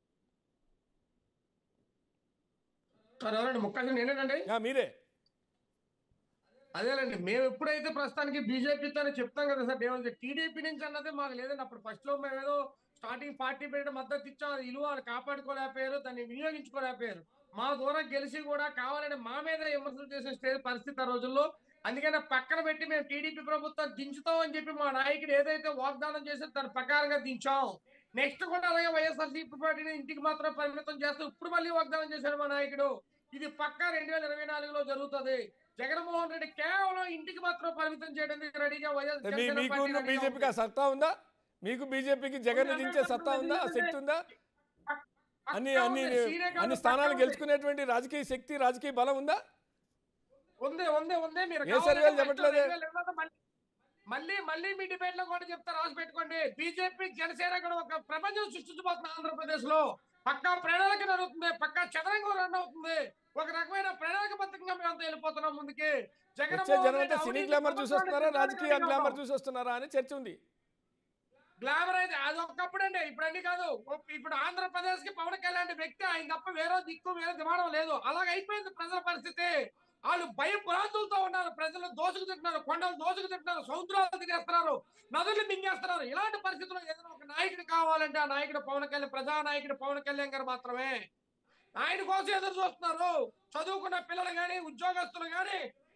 సార్ ఎవరండి ముక్కలు నేనేనండి ఆ, మీరే అదేనండి మేము ఎప్పుడైతే ప్రస్తుతానికి బీజేపీతోనే చెప్తాం కదా సార్ ఏమంటే టీడీపీ నుంచి అన్నదే మాకు లేదండి అప్పుడు ఫస్ట్ లో మేము ఏదో స్టార్టింగ్ పార్టీ పెట్టడం మద్దతు ఇచ్చాం అది విలువ వాళ్ళు కాపాడుకోలేకపోయారు దాన్ని వినియోగించుకోలేకపోయారు మా దూరం గెలిచి కూడా కావాలని మా మీద విమర్శలు చేసే స్టేజ్ పరిస్థితి ఆ రోజుల్లో అందుకని పక్కన పెట్టి మేము టీడీపీ ప్రభుత్వం దించుతాం అని చెప్పి మా నాయకుడు ఏదైతే వాగ్దానం చేశారో దాని ప్రకారంగా దించాం నెక్స్ట్ కూడా అలాగే వైఎస్ఆర్సీపీ పార్టీని ఇంటికి మాత్రం పరిమితం చేస్తూ ఇప్పుడు మళ్ళీ వాగ్దానం చేశాడు మా నాయకుడు ఇది పక్కా రెండు వేల ఇరవై నాలుగులో జరుగుతుంది జగన్మోహన్ రెడ్డి కేవలం ఇంటికి మాత్రం పరిమితం చేయడానికి రెడీగా వైఎస్ మీ జనసేన మీకు పార్టీ రెడీగా బీజేపీకి ఆ ఉంది. సత్తా ఉందా మీకు బీజేపీకి జగన్ ఉంది, దించే ఉంది, సత్తా ఉంది, ఉందా ఆ ఉంది. శక్తి ఉందా అన్ని పక్కా అన్ని ఉంది, సీరియస్గా అన్ని ఉంది, స్థానాలు పక్కా ఉంది. గెలుచుకునేటువంటి రాజకీయ శక్తి రాజకీయ బలం ఉందా ఉంది ఉంది ఉంది మీరు ఏ కావాలంటే సర్వేలు ఫస్ట్ చెప్పట్లేదే? రెండు వేల ఇరవైలో మళ్ళీ- మళ్ళీ మళ్ళీ మీ డిబేట్ లో కూడా చెప్తా రాసి పెట్టుకోండి బీజేపీ జనసేన కూడా ఒక ప్రపంచం సృష్టించబోతుంది ఆంధ్రప్రదేశ్ లో పక్కా ప్రణాళిక జరుగుతుంది పక్కా చదరంగం రన్ అవుతుంది ఒక రకమైన ప్రణాళికబద్ధంగా మేము అంతా వెళ్ళిపోతున్నాం ముందుకి వచ్చే జగన్మోహన్ జనం రెడ్డి అంతా సినీ అవినీతి గ్లామర్ చూసి వస్తున్నారా ప్రభుత్వాన్ని రాజకీయ తిరగడానికి గ్లామర్ ఉన్నాం. చూసి వస్తున్నారా అని చర్చ ఉంది గ్లామర్ అయితే అది ఒకప్పుడు అండి ఇప్పుడు అన్ని కాదు ఓ- ఇప్పుడు ఆంధ్రప్రదేశ్ కి పవన్ కళ్యాణ్ వ్యక్తి ఆయన తప్ప వేరే దిక్కు వేరే దిమానం లేదు అలాగ అయిపోయింది ప్రజల పరిస్థితి వాళ్ళు భయభ్రాంతులతో ఉన్నారు ప్రజలు దోసుకు తింటున్నారు కొండలు దోసుకు తింటున్నారు సముద్రాలు తినేస్తున్నారు నదులు మింగేస్తున్నారు ఇలాంటి పరిస్థితుల్లో ఏదైనా ఒక నాయకుడు కావాలంటే ఆ నాయకుడు పవన్ కళ్యాణ్ ప్రజా నాయకుడు పవన్ కళ్యాణ్ గారు మాత్రమే ఆయన కోసం ఎదురు చూస్తున్నారు చదువుకున్న పిల్లలు కానీ ఉద్యోగస్తులు కానీ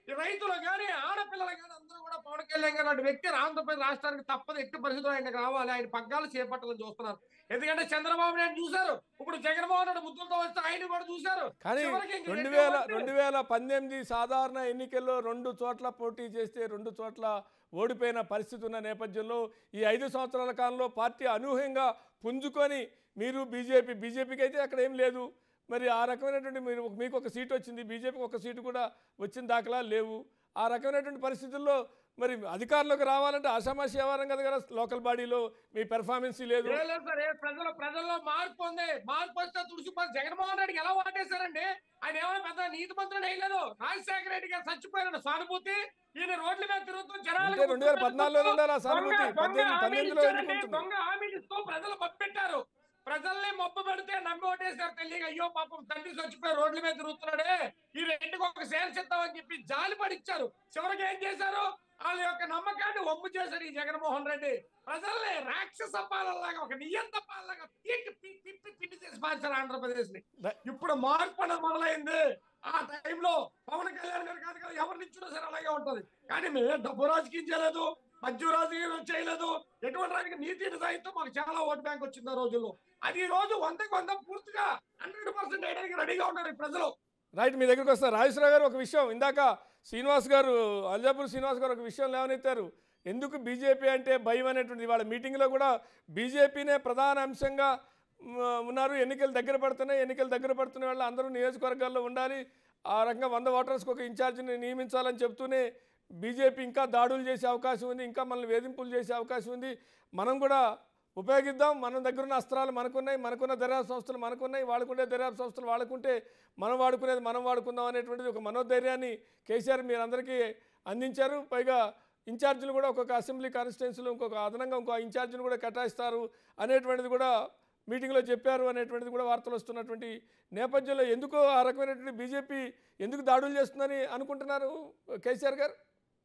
ఈ రైతులు కానీ ఆడపిల్లలు కానీ అందరూ కూడా పవన్ కళ్యాణ్ గారు లాంటి వ్యక్తి ఆంధ్రప్రదేశ్ రాష్ట్రానికి తప్పదు ఎట్టి పరిస్థితుల్లో ఆయనకు రావాలి ఆయన పగ్గాలు చేపట్టాలని చూస్తున్నారు ఎందుకంటే చంద్రబాబు నాయుడు చూశారు ఇప్పుడు జగన్మోహన్ రెడ్డి ముద్దులతో వస్తే ఆయన కూడా చూశారు కానీ చివరికి ఇంక రెండు రెండే వేల ఓట్లు. రెండు వేల పద్దెనిమిది సాధారణ ఎన్నికల్లో రెండు చోట్ల పోటీ చేస్తే రెండు చోట్ల ఓడిపోయిన పరిస్థితి ఉన్న నేపథ్యంలో ఈ ఐదు సంవత్సరాల కాలంలో పార్టీ అనూహ్యంగా పుంజుకొని మీరు బీజేపీ బీజేపీకి అయితే అక్కడ ఏం లేదు మరి ఆ రకమైనటువంటి మీరు మీకు ఒక సీటు వచ్చింది బీజేపీకి ఒక సీటు కూడా వచ్చిన దాఖలా లేవు ఆ రకమైనటువంటి పరిస్థితుల్లో మరి అధికారంలోకి రావాలంటే ఆషామాషి వ్యవహారం కదా కదా లోకల్ బాడీలో మీ పెర్ఫార్మెన్స్ లేదు ఏ లేదు సార్ ఏ ప్రజల ప్రజల్లో మార్పు ఉంది మార్పు వస్తే తుడిసిపోయి జగన్మోహన్ రెడ్డికి ఎలా ఓటేశారండి ఆయన ఏమైనా పెద్ద నీతి మంత్రులు వేయలేదు రాజశేఖర రెడ్డి గారు చచ్చిపోయిన సానుభూతి ఈయన రోడ్ల మీద తిరుగుతూ అంటే రెండు వేల పద్నాలుగులో ఉండాలి ఆ సానుభూతి దొంగ- దొంగ పద్దెనిమిది హామీలు పద్దెనిమిదిలో ఇచ్చారండి. ఎందుకు ఉంటుంది? దొంగ హామీలు ఇస్తూ ప్రజలు మప్పెట్టారు ప్రజల్ని మొప్ప పెడితే నమ్మి ఓటేశారు తెలియక అయ్యో పాపం తండ్రి చచ్చిపోయి రోడ్ల మీద తిరుగుతున్నాడే ఈ రెండుకి ఒక సేర్ చేద్దామని చెప్పి జాలి పడిచ్చారు చివరికి ఏం చేశారు వాళ్ళ యొక్క నమ్మకాన్ని ఒమ్ము చేశారు ఈ జగన్మోహన్ రెడ్డి ప్రజల్ని రాక్షస పాలనలాగా ఒక నియంత పాలనలాగా పీకి పీ- పిప్పి పిండి చేసి మార్చారు ఆంధ్రప్రదేశ్ ని ద- ఇప్పుడు మార్పు అనేది మొదలైంది ఆ టైంలో పవన్ కళ్యాణ్ గారు కాదు కదా ఎవరి నుంచినా సరే అలాగే ఉంటది కానీ మేము డబ్బు రాజకీయం చేయలేదు మధ్య రాజకీయం చేయలేదు ఎటువంటి రాజకీయ నీతి నిజాయితీతో మాకు చాలా ఓట్ బ్యాంక్ వచ్చింది ఆ రోజుల్లో అది ఈ రోజు వందకి వంద పూర్తిగా హండ్రెడ్ పర్సెంట్ వేయడానికి రెడీగా ఉన్నారు ఈ ప్రజలు రైట్ మీ దగ్గరికి వస్తారు రాజేశ్వరరావు గారు ఒక విషయం ఇందాక శ్రీనివాస్ గారు అల్జాపూర్ శ్రీనివాస్ గారు ఒక విషయం లేవనెత్తారు ఎందుకు బీజేపీ అంటే భయం అనేటువంటి వాళ్ళ మీటింగ్లో కూడా బీజేపీనే ప్రధాన అంశంగా మ్, ఉన్నారు ఎన్నికలు దగ్గర పడుతున్నాయి ఎన్నికలు దగ్గర పడుతున్న వాళ్ళు అందరూ నియోజకవర్గాల్లో ఉండాలి ఆ రకంగా వంద ఓటర్స్కి ఒక ఇన్ఛార్జిని నియమించాలని చెప్తూనే బీజేపీ ఇంకా దాడులు చేసే అవకాశం ఉంది ఇంకా మనల్ని వేధింపులు చేసే అవకాశం ఉంది మనం కూడా ఉపయోగిద్దాం మన దగ్గర ఉన్న అస్త్రాలు మనకున్నాయి మనకున్న దర్యాప్తు సంస్థలు మనకున్నాయి వాళ్ళకుండే దర్యాప్తు సంస్థలు వాళ్ళకుంటే మనం వాడుకునేది మనం వాడుకుందాం అనేటువంటిది ఒక మనోధైర్యాన్ని కేసీఆర్ మీరందరికీ అందించారు పైగా ఇన్ఛార్జీలు కూడా ఒక్కొక్క అసెంబ్లీ కాన్స్టిట్యున్సీలో ఇంకొక అదనంగా ఇంకో ఇన్ఛార్జిని కూడా కేటాయిస్తారు అనేటువంటిది కూడా మీటింగ్లో చెప్పారు అనేటువంటిది కూడా వార్తలు వస్తున్నటువంటి నేపథ్యంలో ఎందుకు ఆ రకమైనటువంటి బీజేపీ ఎందుకు దాడులు చేస్తుందని అనుకుంటున్నారు కేసీఆర్ గారు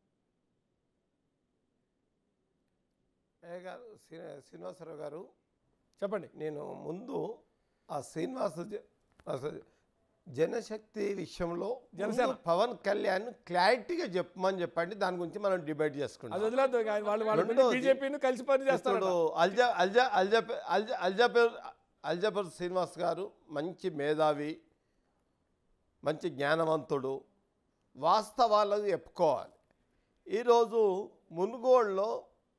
ఏ గారు శ్రీ- శ్రీనివాసరావు గారు చెప్పండి నేను ముందు ఆ శ్రీనివాస జ- అసలు జనశక్తి విషయంలో జనసేన. ముందు పవన్ కళ్యాణ్ క్లారిటీగా చెప్పమని చెప్పండి దాని గురించి మనం డిబేట్ అది చేసుకుంటాం వదిలేదు ఇక వాళ్ళు వాళ్ళు రెండోది, బీజేపీని కలిసి పని చేస్తారు ఇప్పుడు అల్జా అల్జా అల్జా అల్జా అల్జాపూర్ అల్జాపూర్ శ్రీనివాస్ గారు మంచి మేధావి మంచి జ్ఞానవంతుడు వాస్తవాలను చెప్పుకోవాలి ఈరోజు మునుగోడులో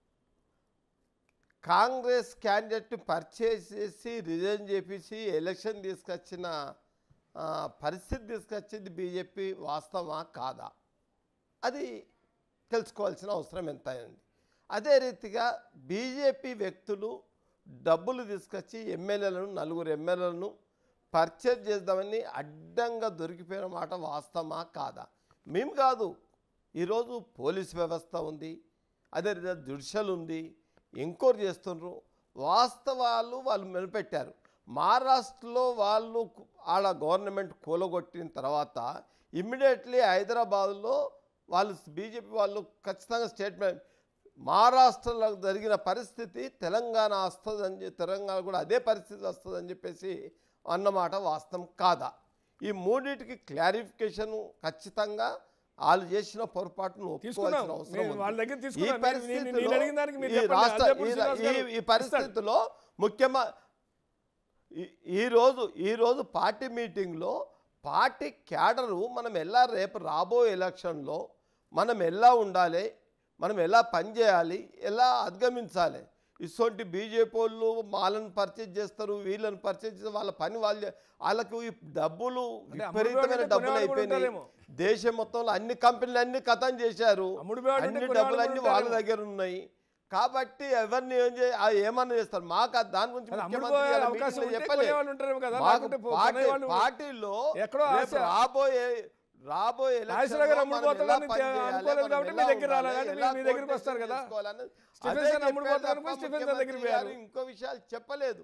కాంగ్రెస్ క్యాండిడేట్ని పర్చేస్ చేసి రిజైన్ చేపించి ఎలక్షన్ తీసుకొచ్చిన ఆ, పరిస్థితి తీసుకొచ్చింది బీజేపీ వాస్తవమా కాదా అది తెలుసుకోవాల్సిన అవసరం ఎంత ఉంది అదే రీతిగా బీజేపీ వ్యక్తులు డబ్బులు తీసుకొచ్చి ఎమ్మెల్యేలను నలుగురు ఎమ్మెల్యేలను పర్చేజ్ చేద్దామని అడ్డంగా దొరికిపోయిన మాట వాస్తవమా కాదా మేము కాదు ఈరోజు పోలీస్ వ్యవస్థ ఉంది అదే రీతిగా జుడిషియల్ ఉంది ఎంక్వైరీ చేస్తున్నారు వాస్తవాలు వాళ్ళు మెలిపెట్టారు మహారాష్ట్రలో వాళ్ళు కు- ఆడ గవర్నమెంట్ కూలగొట్టిన తర్వాత ఇమ్మీడియట్లీ హైదరాబాద్లో వాళ్ళు బీజేపీ వాళ్ళు ఖచ్చితంగా స్టేట్మెంట్ మహారాష్ట్రలో జరిగిన పరిస్థితి తెలంగాణ వస్తుందని చెప్పి- తెలంగాణ కూడా అదే పరిస్థితి వస్తుందని చెప్పేసి అన్నమాట వాస్తవం కాదా ఈ మూడింటికి క్లారిఫికేషన్ ఖచ్చితంగా వాళ్ళు చేసిన పొరపాటును తీసుకున్నాం. ఒప్పుకోవాల్సిన అవసరం నేను ఉంది. వాళ్ళ దగ్గర ఈ తీసుకున్నాం. నేను- నేను- నేను పరిస్థితిలో అడిగిన దానికి మీరు ఈ చెప్పండి. రాష్ట్ర అల్జాపూర్ ఈ- శ్రీనివాస్ గారు ఈ- ఈ పరిస్థితిలో ముఖ్యమ ఈ- ఈరోజు ఈరోజు పార్టీ మీటింగ్లో పార్టీ క్యాడరు మనం ఎలా రేపు రాబోయే ఎలక్షన్లో మనం ఎలా ఉండాలి మనం ఎలా పనిచేయాలి ఎలా అధిగమించాలి ఇటువంటి బీజేపీ వాళ్ళు వాళ్ళని పర్చేజ్ చేస్తారు వీళ్ళని పర్చేజ్ చేస్తారు వాళ్ళ పని వాళ్ళు చే- వాళ్ళకు ఈ డబ్బులు అంటే అమ్ముడు విపరీతమైన పోయాడంటే డబ్బులు కొనేవాళ్ళు కూడా అయిపోయినాయి ఉంటారేమో. దేశం మొత్తంలో అన్ని కంపెనీలు అన్ని కథం చేశారు అమ్ముడు పోయాడంటే అన్ని కొనేవాళ్ళు డబ్బులు అన్ని కూడా వాళ్ళ ఉంటారేమో. దగ్గర ఉన్నాయి కాబట్టి ఎవరిని ఏం చే ఆ ఏమన్నా చేస్తారు మాకు ఆ దాని గురించి అది అమ్ముడు ముఖ్యమంత్రి పోయే గారు అవకాశం మీటింగ్లో ఉంటే చెప్పలే. కొనేవాళ్ళు ఉంటారేమో కదా మాకు లేకుంటే పో- పార్టీ కొనేవాళ్ళు పార్టీలో ఎక్కడో రేపు ఆశ. రాబోయే రాబోయే నాగేశ్వర గారు ఎలక్షన్లో అమ్ముడు మనం ఎలా పోతాడని పని చేయాలి, అనుకోలేదు మనం కాబట్టి మీ ఎలా దగ్గర రాలే ఉండాలి, కానీ ఎలా మీ దగ్గరికి కోఆర్డినేషన్ వస్తారు కదా. చేసుకోవాలని స్టీఫెన్ అదే సార్ అమ్ముడు చెప్పారు పోతాడు తప్ప అనుకో స్టీఫెన్ సార్ దగ్గరికి ముఖ్యమంత్రి గారు పోయారు. ఇంకో విషయాలు చెప్పలేదు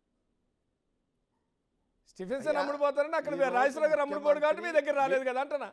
స్టిఫెన్ సార్ అయ్యా, అమ్ముడు పోతారని అక్కడ ఈ రోజు రాజేశ్వర గారు అమ్ముడు పోడు కాబట్టి మీ దగ్గర రాలేదు కదా అంటున్నా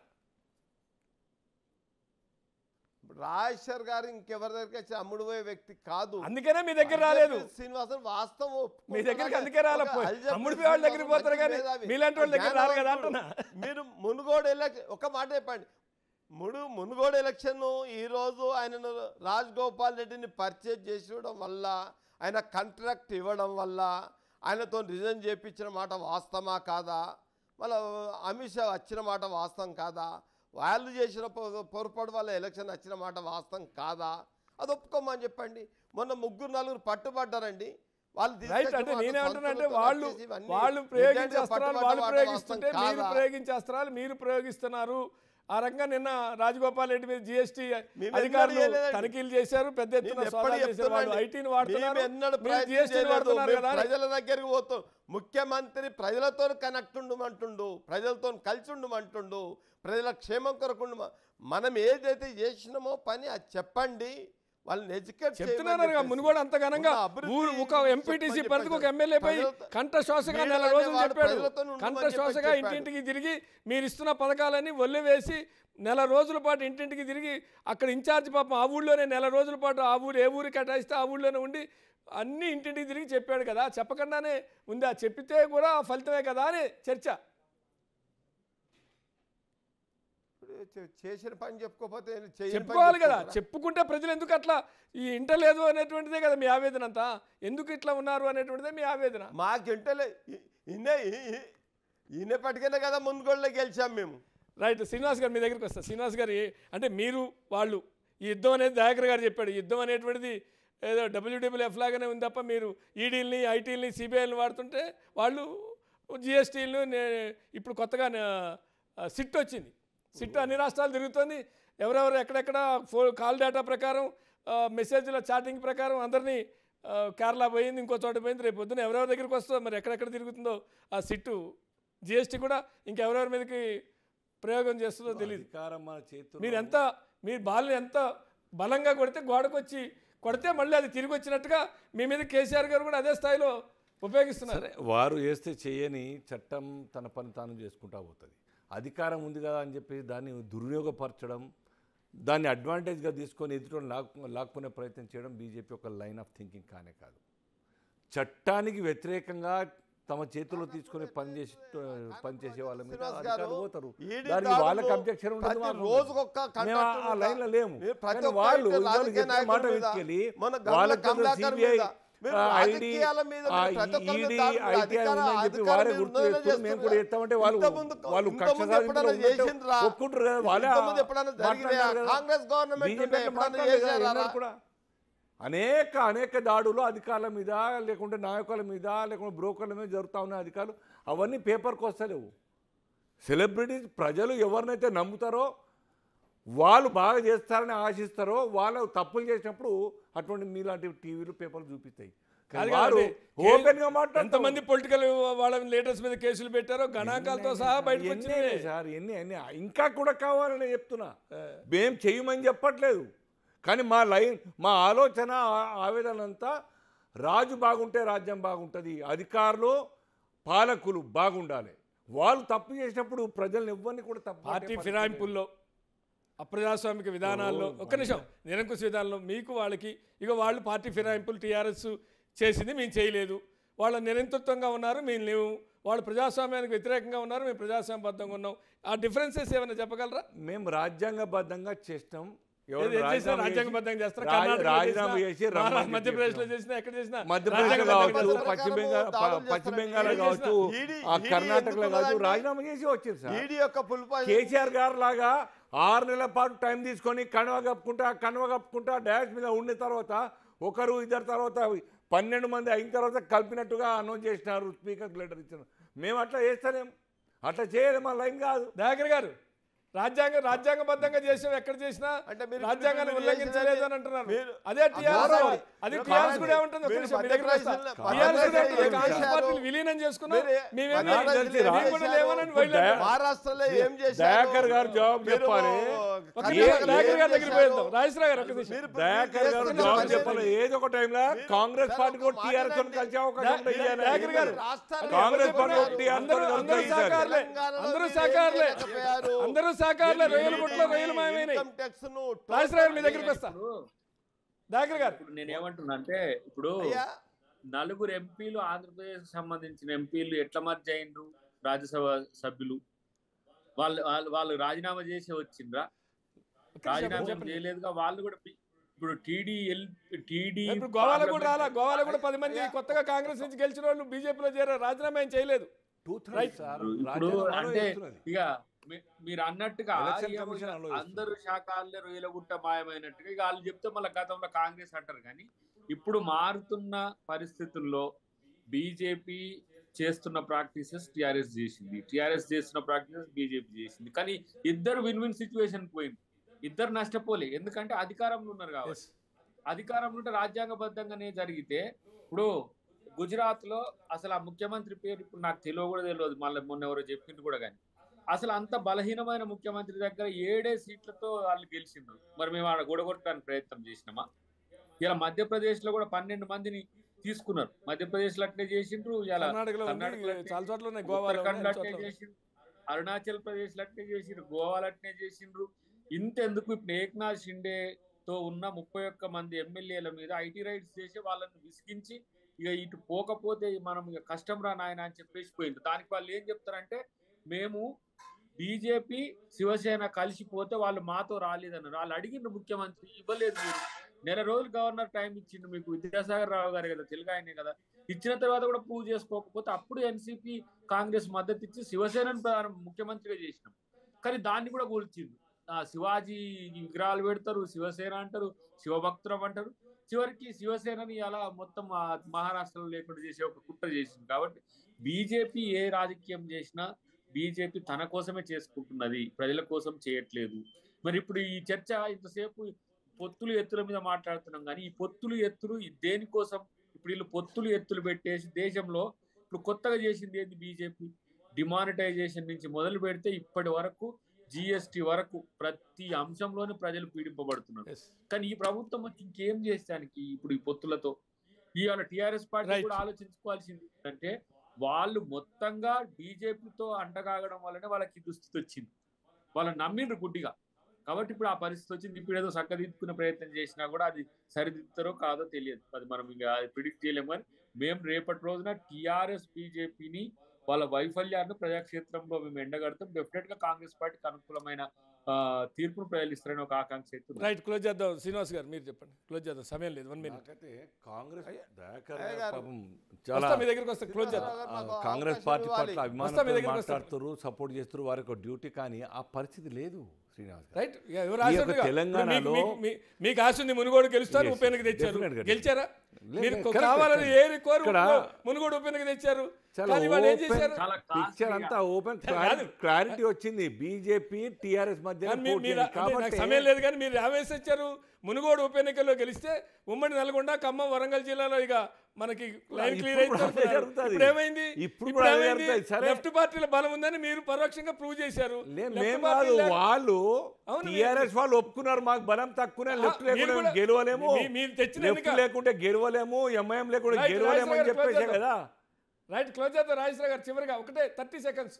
రాజేశ్వర్ గారు ఇంకెవరి దగ్గరికి వచ్చి అమ్ముడు పోయే వ్యక్తి కాదు అందుకనే మీ దగ్గర రాలేదు శ్రీనివాసన్ వాస్తవం మీ ఒప్పుకుంటున్నాను. దగ్గరికి అందుకే రాలే ఒక పోయి. అల్జబర్ అమ్ముడు పోయే వాళ్ళ దగ్గరికి శ్రీనివాసన్ పోతారు మంచి కానీ మేధావి. మీలాంటి వాళ్ళ దగ్గర రారు కదా జ్ఞానవంతుడు. అంటున్నా మీరు మునుగోడు వెళ్ళక ఒక మాట చెప్పండి ముడు మునుగోడు ఎలక్షన్ ఈరోజు ఆయనను రాజ్ గోపాల్ రెడ్డిని పర్చేజ్ చేసేయడం వల్ల ఆయన కాంట్రాక్ట్ ఇవ్వడం వల్ల ఆయనతో రిజైన్ చేయించిన మాట వాస్తవమా కాదా మళ్ళీ అమిత్ షా వచ్చిన మాట వాస్తవం కాదా వాళ్ళు చేసిన పొ- పొరపాటు వల్ల ఎలక్షన్ వచ్చిన మాట వాస్తవం కాదా అది ఒప్పుకోమని చెప్పండి మొన్న ముగ్గురు నలుగురు పట్టుబడ్డారండి వాళ్ళు రైట్ తీసుకొచ్చి అంటే మాతో నేనే అంటున్నా అంటే సొంతూరుతో వాళ్ళు వచ్చేసి ఇవన్నీ వాళ్ళు ప్రయోగించే నిజంగా అస్త్రాలు పట్టుబడ్డ వాళ్ళు మాట ప్రయోగిస్తుంటే వాస్తవం మీరు కాదా? ప్రయోగించే అస్త్రాలు మీరు ప్రయోగిస్తున్నారు ఆ రంగా నిన్న రాజగోపాల్ రెడ్డి మీద జిఎస్టీ మేము అధికారులు ఎన్నడూ చేయలేదండి. తనిఖీలు చేశారు పెద్ద ఎత్తున నేను ఎప్పుడు సోదాలు చేశారు వాళ్ళు చెప్తున్నానండి. ఐటీని వాడుతున్నారు మేము ఎన్నడూ మీరు ప్రయత్నం జిఎస్టీ చేయలేదు. వాడుతున్నారు మేము కదా అని. ప్రజల దగ్గరికి పోతాం ముఖ్యమంత్రి ప్రజలతో కనెక్ట్ ఉండమంటుండు ప్రజలతో కలిసి ఉండమంటుండు ప్రజల క్షేమం కొరకు ఉండమ- మనం ఏదైతే చేసినామో పని అది చెప్పండి వాళ్ళని ఎడ్యుకేట్ చెప్తున్నారు కదా, మునుగోడు అంత ఘనంగా ఊరు ఒక ఎంపీటీసీ పరిధికి ఒక ఎమ్మెల్యే పై కంఠ శ్వాసగా నెల వీళ్ళనే రోజులు వాడు చెప్పాడు ప్రజలతో ఉండమని కంఠ చెప్పి శ్వాసగా చెప్పాడు. ఇంటింటికి తిరిగి మీరు ఇస్తున్న పథకాలన్నీ ఒళ్ళు వేసి నెల రోజుల పాటు ఇంటింటికి తిరిగి అక్కడ ఇన్ఛార్జ్ పాపం ఆ ఊళ్ళోనే నెల రోజుల పాటు ఆ ఊరు ఏ ఊరు కేటాయిస్తే ఆ ఊళ్ళోనే ఉండి అన్ని ఇంటింటికి తిరిగి చెప్పాడు కదా చెప్పకుండానే ఉందా చెప్పితే కూడా ఆ ఫలితమే కదా అని చర్చ చేసిన పని చెప్పుకోకపోతే చేయని పని చెప్పుకోవాలి కదా చెప్పుకుంటారా? చెప్పుకుంటే ప్రజలు ఎందుకు అట్లా ఈ ఇంటలేదు అనేటువంటిదే కదా మీ ఆవేదన అంతా ఎందుకు ఇట్లా ఉన్నారు అనేటువంటిదే మీ ఆవేదన మాకింటలే ఈ- ఈయనే ఈ- ఈ- ఈయన పట్టుకనే కదా మున్గోళ్ళలో గెలిచాం మేము రైట్ శ్రీనివాస్ గారు మీ దగ్గరికి వస్తా శ్రీనివాస్ గారు ఏ- అంటే మీరు వాళ్ళు ఈ యుద్ధం అనేది దయాకర్ గారు చెప్పాడు ఈ యుద్ధం అనేటువంటిది ఏదో డబ్ల్యూడబ్ల్యూఎఫ్ లాగానే ఉంది తప్ప మీరు ఈడీల్ని ఐటీల్ని సిబిఐని వాడుతుంటే వాళ్ళు జిఎస్టీలను ఇప్పుడు కొత్తగా ఆ, సిట్ వచ్చింది సిట్ అన్ని రాష్ట్రాలు తిరుగుతుంది ఎవరెవరు ఎక్కడెక్కడ ఫో కాల్ డేటా ప్రకారం ఆ, మెసేజ్ల చాటింగ్ ప్రకారం అందరినీ ఆ, కేరళ పోయింది ఇంకో చోట పోయింది రేపు పొద్దున ఎవరెవరి దగ్గరికి వస్తుందో మరి ఎక్కడెక్కడ తిరుగుతుందో ఆ సిట్టు జిఎస్టీ కూడా ఇంకెవరెవరి మీదకి ప్రయోగం చేస్తుందో తెలియదు అధికారం మన చేతుల్లో మీరు ఎంత మీరు బాల్ని ఎంత బలంగా కొడితే గోడకు వచ్చి కొడితే మళ్ళీ అది తిరిగి వచ్చినట్టుగా మీ మీద కేసీఆర్ గారు కూడా అదే స్థాయిలో ఉపయోగిస్తున్నారు సరే వారు చేస్తే చేయని చట్టం తన పని తాను చేసుకుంటా పోతుంది అధికారం ఉంది కదా అని చెప్పి దాన్ని దుర్వినియోగపరచడం దాన్ని అడ్వాంటేజ్గా తీసుకొని ఎదుటి లాక్ లాక్కునే ప్రయత్నం చేయడం బీజేపీ ఒక లైన్ ఆఫ్ థింకింగ్ కానే కాదు చట్టానికి వ్యతిరేకంగా తమ చేతుల్లో తీసుకొని పనిచేసి పనిచేసే వాళ్ళ మీద శ్రీనివాస్ అధికారులు గారు, పోతారు ఈడీ దానికి దాడులు వాళ్ళకి అబ్జెక్షన్ ఉండదు ప్రతి మాకు రోజుకొక్క ఉండదు. contract మేము ఆ- ఆ ఉందా? లైన్లో లేము మీరు ప్రతి కానీ ఒక్క వాళ్ళు ఇంటి ఇవాళ రాజకీయ చెప్పిన నాయకుల మాట మీద, తీసుకెళ్ళి మన గంగుల వాళ్ళకి కమలాకర్ సిబిఐ మీద, మీరు ఐడి రాజకీయాల మీద మీరు ప్రతి ఒక్కరి మీద దాడులు, ఐటీ అధికార- ఉందని చెప్పి అధికారం వారే మీద గుర్తు ఉందని చేస్తారు మేము కూడా చేస్తున్నారు. చేస్తామంటే వాళ్ళు ఇంతకుముందు- వాళ్ళు ఇంతకుముందు కక్ష ఎప్పుడైనా సాధింపులో ఉన్నట్టు చేసిండ్రా? ఒప్పుకుంటారు కదా వాళ్ళే ఇంతకుముందు ఎప్పుడైనా జరిగినాయా? మాట్లాడారు కదా. కాంగ్రెస్ గవర్నమెంట్ బీజేపీ ఉంటే అట్లా ఎప్పుడైనా మాట్లాడలేదు కదా, చేశారా? ఎన్నడూ కూడా అనేక అనేక దాడులు అధికారుల మీద లేకుంటే నాయకుల మీద లేకుంటే బ్రోకర్ల మీద జరుగుతూ ఉన్నాయి అధికారులు అవన్నీ పేపర్కి వస్తలేవు సెలబ్రిటీస్ ప్రజలు ఎవరినైతే నమ్ముతారో వాళ్ళు బాగా చేస్తారని ఆశిస్తారో వాళ్ళు తప్పులు చేసినప్పుడు అటువంటి మీలాంటి టీవీలు పేపర్లు చూపిస్తాయి కాదు వారు కదండి. ఓపెన్ గా మాట్లాడతారు ఎంతమంది పొలిటికల్ వాళ్ళ లీడర్స్ మీద కేసులు పెట్టారో గణాంకాలతో సహా బయటకు ఎన్ని వచ్చినాయి అయినాయి సార్ ఎన్ని ఎన్ని ఇంకా కూడా కావాలని చెప్తున్నా మేం చెయ్యమని చెప్పట్లేదు కానీ మా లైన్ మా ఆలోచన ఆ- ఆవేదన అంతా రాజు బాగుంటే రాజ్యం బాగుంటుంది అధికారులు పాలకులు బాగుండాలి వాళ్ళు తప్పు చేసినప్పుడు ప్రజల్ని ఎవ్వరిని కూడా తప్పు పట్టే పార్టీ పరిస్థితి ఫిరాయింపుల్లో అప్రజాస్వామిక విధానాల్లో ఒక్క నిమిషం నిరంకుశ విధానంలో మీకు వాళ్ళకి ఇక వాళ్ళు పార్టీ ఫిరాయింపులు టీఆర్ఎస్ చేసింది మేము చేయలేదు వాళ్ళ నిరంతృత్వంగా ఉన్నారు మేము లేవు వాళ్ళు ప్రజాస్వామ్యానికి వ్యతిరేకంగా ఉన్నారు మేము ప్రజాస్వామ్యబద్ధంగా ఉన్నాం ఆ డిఫరెన్సెస్ ఏమైనా చెప్పగలరా మేము రాజ్యాంగబద్ధంగా చేసినాం ఎవరు ఏది- ఏది చేసినా రాజీనామా రాజ్యాంగబద్ధంగా చేస్తారా రాజ- కర్ణాటకలో రాజీనామా చేసినా, చేసి రమ్మని మహారా- చెప్పి మధ్యప్రదేశ్లో చెప్పినాం. చేసినా ఎక్కడ చేసినా మధ్యప్రదేశ్ రాజ్యాంగబద్ధంగా కావచ్చు చేస్తారా? పశ్చిమ బెంగాల్ దాడులు ప- పశ్చిమ చేస్తారా? బెంగాల్ ఈడీ కావచ్చు ఈడీ- ఆ ఈడీ కర్ణాటకలో ఎందుకు కావచ్చు ఉన్నదంటే రాజీనామా చేసి వచ్చింది సార్ ఈడీ యొక్క పులిప కేసీఆర్ గారు లాగా ఆరు నెలల పాటు టైం తీసుకొని కణవ కప్పుకుంటా కణవ కప్పుకుంటా డాష్ మీద ఉండిన తర్వాత ఒకరు ఇద్దరు తర్వాత పన్నెండు మంది అయిన తర్వాత కలిపినట్టుగా అనౌన్స్ చేసినారు స్పీకర్ లెటర్ ఇచ్చినారు మేము అట్లా చేస్తలేం అట్లా చేయలేం మా లైన్ కాదు దయాకర్ గారు రాజ్యాంగ రాజ్యాంగబద్ధంగా చేసాం ఎక్కడ చేసినా అంటే మీరు రాజ్యాంగాన్ని మీరు ఉల్లంఘించలేదు అని అంటున్నారు మీరు- అదే టీఆర్ఎస్ గౌరవం. అది మీరు టీఆర్ఎస్ కాదండి. కూడా ఏముంటుంది ఒక్క మీరు నిమిషం, మీ దగ్గరికి వస్తా. మధ్యప్రదేశ్లో- టీఆర్ఎస్ కూడా మధ్యప్రదేశ్లో ఏముంటుంది? ఏం కాంగ్రెస్ చేశారు? పార్టీని విలీనం చేసుకున్నాం మీరు- మేమేమి నాకు తెలిసి రా- మేము కూడా లేవనని ఇప్పుడు బయలుదేరాం. మహారాష్ట్రలో ఏం చేశారు దయాకర్ గారు జవాబు మీరు చెప్పాలి. ఒక్క కర్ణాటకలో నిమిషం, ఏం దయాకర్ గారి దగ్గరికి చేశారు? పోయేద్దాం రాజేశ్వర గారు ఒక్క నిమిషం. మీరు- దయాకర్ గారు చేస్తున్న జవాబు పని చెప్పాలి ఏంటి? ఏదో ఒక టైంలో మీరు- కాంగ్రెస్ సార్, పార్టీ ఒక కూడా టీఆర్ఎస్ తో మాట్లాడండి. కలిసే అవకాశం దా- ఉంటుంది దా- దయాకర్ గారు రాష్ట్రాలు కాంగ్రెస్ ఎవరు పార్టీ చెప్పారు? టీఆర్ఎస్ అందరూ తో అందరూ కలిసి సహకారులే తెలంగాణలో అందరూ మీరు ఏం సహకారులే చేయలేకపోయారు? అందరూ సహకారులే రొయ్యల గుట్లో రొయ్యలు మాయమైనాయి ఇన్కమ్ ట్యాక్స్ ను రాజేశ్వర గారు మీ దగ్గరికి వస్తా ఇప్పుడు దయాకర్ గారు ఇప్పుడు నేను ఏమంటున్నా అంటే ఇప్పుడు అయ్యా, నలుగురు ఎంపీలు ఆంధ్రప్రదేశ్ సంబంధించిన ఎంపీలు ఎట్ల మధ్య అయినరు రాజ్యసభ సభ్యులు వాళ్ళు వాళ్ళు వాళ్ళు రాజీనామా చేసి వచ్చిండ్రా రాజీనామా చెప్పండి. చేయలేదుగా వాళ్ళు కూడా బి- ఇప్పుడు టీడీఎల్ టీడీ ఇప్పుడు గోవాలో కూడా రాలా గోవాలో కూడా పది మంది కొత్తగా కాంగ్రెస్ నుంచి గెలిచిన వాళ్ళు బీజేపీలో చేరారు రాజీనామా ఏం చేయలేదు టూ Right. సార్ ఇప్పుడు రాజ్యాంగం అంటే చేస్తున్నది. ఇక మీ- మీరు అన్నట్టుగా ఎలక్షన్ ఏమో కమిషన్ ఇక ఆలోచిస్తుంది. అందరూ శాఖాల్లో రొయ్యలగుట్ట మాయమైనట్టుగా ఇక వాళ్ళు చెప్తే మళ్ళీ గతంలో కాంగ్రెస్ అంటారు కానీ ఇప్పుడు మారుతున్న పరిస్థితుల్లో బీజేపీ చేస్తున్న ప్రాక్టీసెస్ టిఆర్ఎస్ చేసింది టిఆర్ఎస్ చేస్తున్న ప్రాక్టీసెస్ బీజేపీ చేసింది కానీ ఇద్దరు విన్ విన్ సిచ్యువేషన్ పోయింది ఇద్దరు నష్టపోలే ఎందుకంటే అధికారంలో ఉన్నారు కాబట్టి అధికారంలో ఉంటే రాజ్యాంగబద్ధంగానే జరిగితే ఇప్పుడు గుజరాత్ లో అసలు ఆ ముఖ్యమంత్రి పేరు ఇప్పుడు నాకు తెలియదు కూడా తెలియదు మళ్ళీ మొన్న ఎవరో చెప్పింది కూడా కానీ అసలు అంత బలహీనమైన ముఖ్యమంత్రి దగ్గర ఏడే సీట్లతో వాళ్ళు గెలిచిండ్రు మరి మేము ఆడ గొడగొట్టడానికి ప్రయత్నం చేసినామా ఇలా మధ్యప్రదేశ్ లో కూడా పన్నెండు మందిని తీసుకున్నారు మధ్యప్రదేశ్ లో అట్లే చేసిండ్రు ఇలా కర్ణాటకలో ఉంది, కర్ణాటకలో చాలా చోట్ల ఉన్నాయి గోవాలో ఉత్తరాఖండ్ ఉన్నాయి, అట్నే చోట్ల ఉన్నాయి. చేసిండ్రు అరుణాచల్ ప్రదేశ్ లో అట్నే చేసిండ్రు గోవాలో అట్నే చేసిండ్రు ఇంతెందుకు ఇప్పుడు ఏక్నాథ్ షిండే తో ఉన్న ముప్పై ఒక్క మంది ఎమ్మెల్యేల మీద ఐటీ రైట్స్ చేసి వాళ్ళని విసిగించి ఇక ఇటు పోకపోతే మనం ఇక కష్టం రా నాయన అని చెప్పేసి పోయింది దానికి వాళ్ళు ఏం చెప్తారంటే మేము బీజేపీ శివసేన కలిసిపోతే వాళ్ళు మాతో రాలేదన్నారు వాళ్ళు అడిగిండ్రు ముఖ్యమంత్రి ఇవ్వలేదు మీరు నెల రోజులు గవర్నర్ టైం ఇచ్చిండు మీకు విద్యాసాగర్ రావు గారు కదా తెలుగు ఆయనే కదా ఇచ్చిన తర్వాత కూడా ప్రూవ్ చేసుకోకపోతే అప్పుడు ఎన్సీపీ కాంగ్రెస్ మద్దతు ఇచ్చి శివసేనను ప్రధాన ముఖ్యమంత్రిగా చేసినాం కానీ దాన్ని కూడా కూల్చింది ఆ శివాజీ విగ్రహాలు పెడతారు శివసేన అంటారు శివభక్తులం అంటారు చివరికి శివసేనని అలా మొత్తం ఆ మహారాష్ట్రలో లేకుండా చేసే ఒక కుట్ర చేసింది కాబట్టి బీజేపీ ఏ రాజకీయం చేసినా బీజేపీ తన కోసమే చేసుకుంటున్నది ప్రజల కోసం చేయట్లేదు మరి ఇప్పుడు ఈ చర్చ ఇంతసేపు పొత్తులు ఎత్తుల మీద మాట్లాడుతున్నాం కానీ ఈ పొత్తులు ఎత్తులు ఈ దేనికోసం ఇప్పుడు వీళ్ళు పొత్తులు ఎత్తులు పెట్టేసి దేశంలో ఇప్పుడు కొత్తగా చేసింది ఏంది బీజేపీ డిమానిటైజేషన్ నుంచి మొదలు పెడితే ఇప్పటి వరకు జిఎస్టి వరకు ప్రతి అంశంలోనే ప్రజలు పీడింపబడుతున్నారు Yes. కానీ ఈ ప్రభుత్వం వచ్చి ఇంకేం చేస్తానికి ఇప్పుడు ఈ పొత్తులతో ఇవాళ టిఆర్ఎస్ పార్టీ Right. కూడా ఆలోచించుకోవాల్సింది ఏంటంటే వాళ్ళు మొత్తంగా బీజేపీతో అంటగాగడం వల్లనే వాళ్ళకి ఈ దుస్థితి వచ్చింది వాళ్ళని నమ్మిండ్రు గుడ్డిగా కాబట్టి ఇప్పుడు ఆ పరిస్థితి వచ్చింది ఇప్పుడు ఏదో చక్కదిద్దుకునే ప్రయత్నం చేసినా కూడా అది సరిదిద్దుతారో కాదో తెలియదు అది మనం ఇంకా ప్రిడిక్ట్ చేయలేము కానీ మేము రేపటి రోజున టిఆర్ఎస్ బీజేపీని వాళ్ళ వైఫల్యాన్ని ప్రజాక్షేత్రంలో మేము ఎండగడతాం డెఫినెట్ గా కాంగ్రెస్ పార్టీకి అనుకూలమైన ఆ, తీర్పును ప్రజలు ఇస్తారని ఒక ఆకాంక్ష అయితే ఉంది. రైట్ క్లోజ్ చేద్దాం శ్రీనివాస్ గారు మీరు చెప్పండి క్లోజ్ చేద్దాం సమయం లేదు వన్ మినిట్ నాకైతే కాంగ్రెస్ అయ్య- దయాకర్ అయ్య గారు గారు. పాపం వస్తా చాలా మీ దగ్గరికి వస్తా క్లోజ్ చేద్దాం గారు ఆ, నాకు కాంగ్రెస్ అవకాశం పార్టీ ఇవ్వాలి. పట్ల వస్తా మీ అభిమానంతో దగ్గరికి వస్తా. మాట్లాడుతారు సపోర్ట్ చేస్తారు వారికి ఒక డ్యూటీ కానీ ఆ పరిస్థితి లేదు శ్రీనివాస్ గారు రైట్ ఇక ఎవరు ఈ ఆశ యొక్క ఉంది ఇక. తెలంగాణలో- ఇప్పుడు మీకు- మీకు- మీకు ఆశ ఉంది మునుగోడు గెలుస్తారు Yes, ఉప ఎన్నిక తెచ్చారు definitely గా గెలిచారా లేదు, మీరు లేదు, correct, కావాలని correct. ఏరి కోరు ఇక్కడ మునుగోడు ఉప ఎన్నిక తెచ్చారు చాలా కానీ వాళ్ళు ఏం open- చేశారు చాలా పిక్చర్ costly అంతా గా. ఓపెన్ కాదు. క్లారిటీ వచ్చింది బీజేపీ టిఆర్ఎస్ మధ్య కానీ మీరు- మీరు అంటే నాకు సమయం లేదు కానీ మీరు ఆవేశ ఇచ్చారు మునుగోడు ఉప ఎన్నికల్లో గెలిస్తే ఉమ్మడి నల్గొండ ఖమ్మం వరంగల్ జిల్లాలో ఇక మనకి లైన్ ఇప్పుడు క్లియర్ కూడా అదే జరుగుతుంది. ఇప్పుడు ఏమైంది ఇప్పుడు కూడా అదే ఏమైంది? జరుగుతుంది. సరే. లెఫ్ట్ పార్టీల బలం ఉందని మీరు పరోక్షంగా ప్రూవ్ చేశారు లేదు లెఫ్ట్ మేము పార్టీ కాదు లే- వాళ్ళు అవును, టిఆర్ఎస్ వాళ్ళు ఒప్పుకున్నారు మాకు బలం తక్కువనే లెఫ్ట్ మీరు లేకుండా కూడా- గెలవలేము మీ- మీరు తెచ్చిన లెఫ్ట్ ఎన్నిక- లేకుంటే గెలవలేము ఎంఐఎం లేకుండా Right, గెలవలేము అని రాజశేఖర్ చెప్పేసే క్లోజ్ కదా రైట్ క్లోజ్ చేద్దాం రాజేశ్వర గారు చివరిగా ఒకటే థర్టీ సెకండ్స్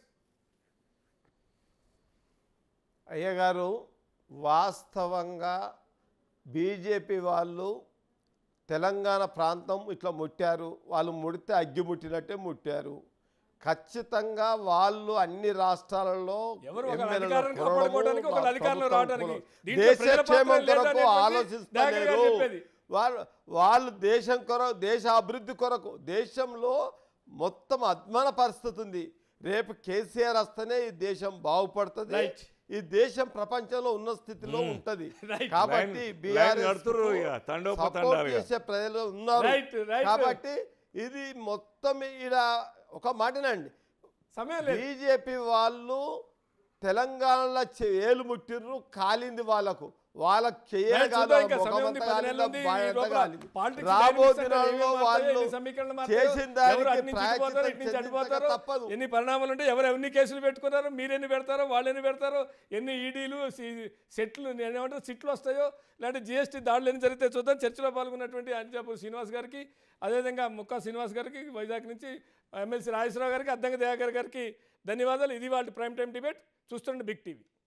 అయ్యగారు వాస్తవంగా బీజేపీ వాళ్ళు తెలంగాణ ప్రాంతం ఇట్లా ముట్టారు వాళ్ళు ముడితే అగ్గి ముట్టినట్టే ముట్టారు ఖచ్చితంగా వాళ్ళు అన్ని రాష్ట్రాలలో ఎవరు ఒక ఎమ్మెల్యేల అధికారాన్ని కొనడము, కాపాడుకోవడానికి, ఒక వాళ్ళ అధికారంలో ప్రభుత్వం రావడానికి. కొన- దీంట్లో దేశ ప్రజల పాత్ర క్షేమం లేదు కొరకు అనేటువంటి ఆలోచిస్తలేరు దయాకర్ గారు చెప్పేది. వాళ్ళు వాళ్ళు దేశం కొరకు దేశ అభివృద్ధి కొరకు దేశంలో మొత్తం అద్మాన పరిస్థితి ఉంది రేపు కేసీఆర్ వస్తేనే ఈ దేశం బాగుపడుతుంది Right. ఈ దేశం ప్రపంచంలో ఉన్న స్థితిలో ఉంటది Right. కాబట్టి Line- BRS line నడుతుర్రు కు ఇక, తండోప support తండాలుగా. చేసే ప్రజలు ఉన్నారు Right, right. కాబట్టి ఇది మొత్తం ఈడ ఒక మాటనండి సమయం లేదు బీజేపీ వాళ్ళు తెలంగాణలో చె- ఏలు ముట్టిర్రు కాలింది వాళ్ళకు వాళ్ళకి చెయ్యే Right, కాదు, చూద్దాం ఇంకా ముఖం సమయం ఉంది, అంతా పది కాలింది, నెలలు ఉంది, బాయ్ ఈ అంతా లోపల కాలింది. politics రాబో dynamics అంటే దినాల్లో ఏమేమి మారుతాయో, వాళ్ళు ఎన్ని సమీకరణలు మారుతాయో, చేసిన దానికి ఎవరు అటు నుంచి ఇటు పోతారో, ప్రాయశ్చిత్తం ఇటు నుంచి అటు చెందించక పోతారో, తప్పదు. ఎన్ని పరిణామాలు ఉంటాయి ఎవరు ఎన్ని కేసులు పెట్టుకున్నారో మీరు ఎన్ని పెడతారో వాళ్ళు ఎన్ని పెడతారో ఎన్ని ఈడీలు సెట్లు ఏమంటారు సిట్లు వస్తాయో లేదంటే జిఎస్టీ దాడులు ఎన్ని జరిగితే చూద్దాం చర్చలో పాల్గొన్నటువంటి అంజాపూర్ శ్రీనివాస్ గారికి అదేవిధంగా ముక్కా శ్రీనివాస్ గారికి వైజాగ్ నుంచి ఎమ్మెల్సీ రాజేశ్వరరావు గారికి అద్దంగా దయాకర్ గారికి ధన్యవాదాలు ఇది వాళ్ళ ప్రైమ్ టైం డిబేట్ చూస్తుండే బిగ్ టీవీ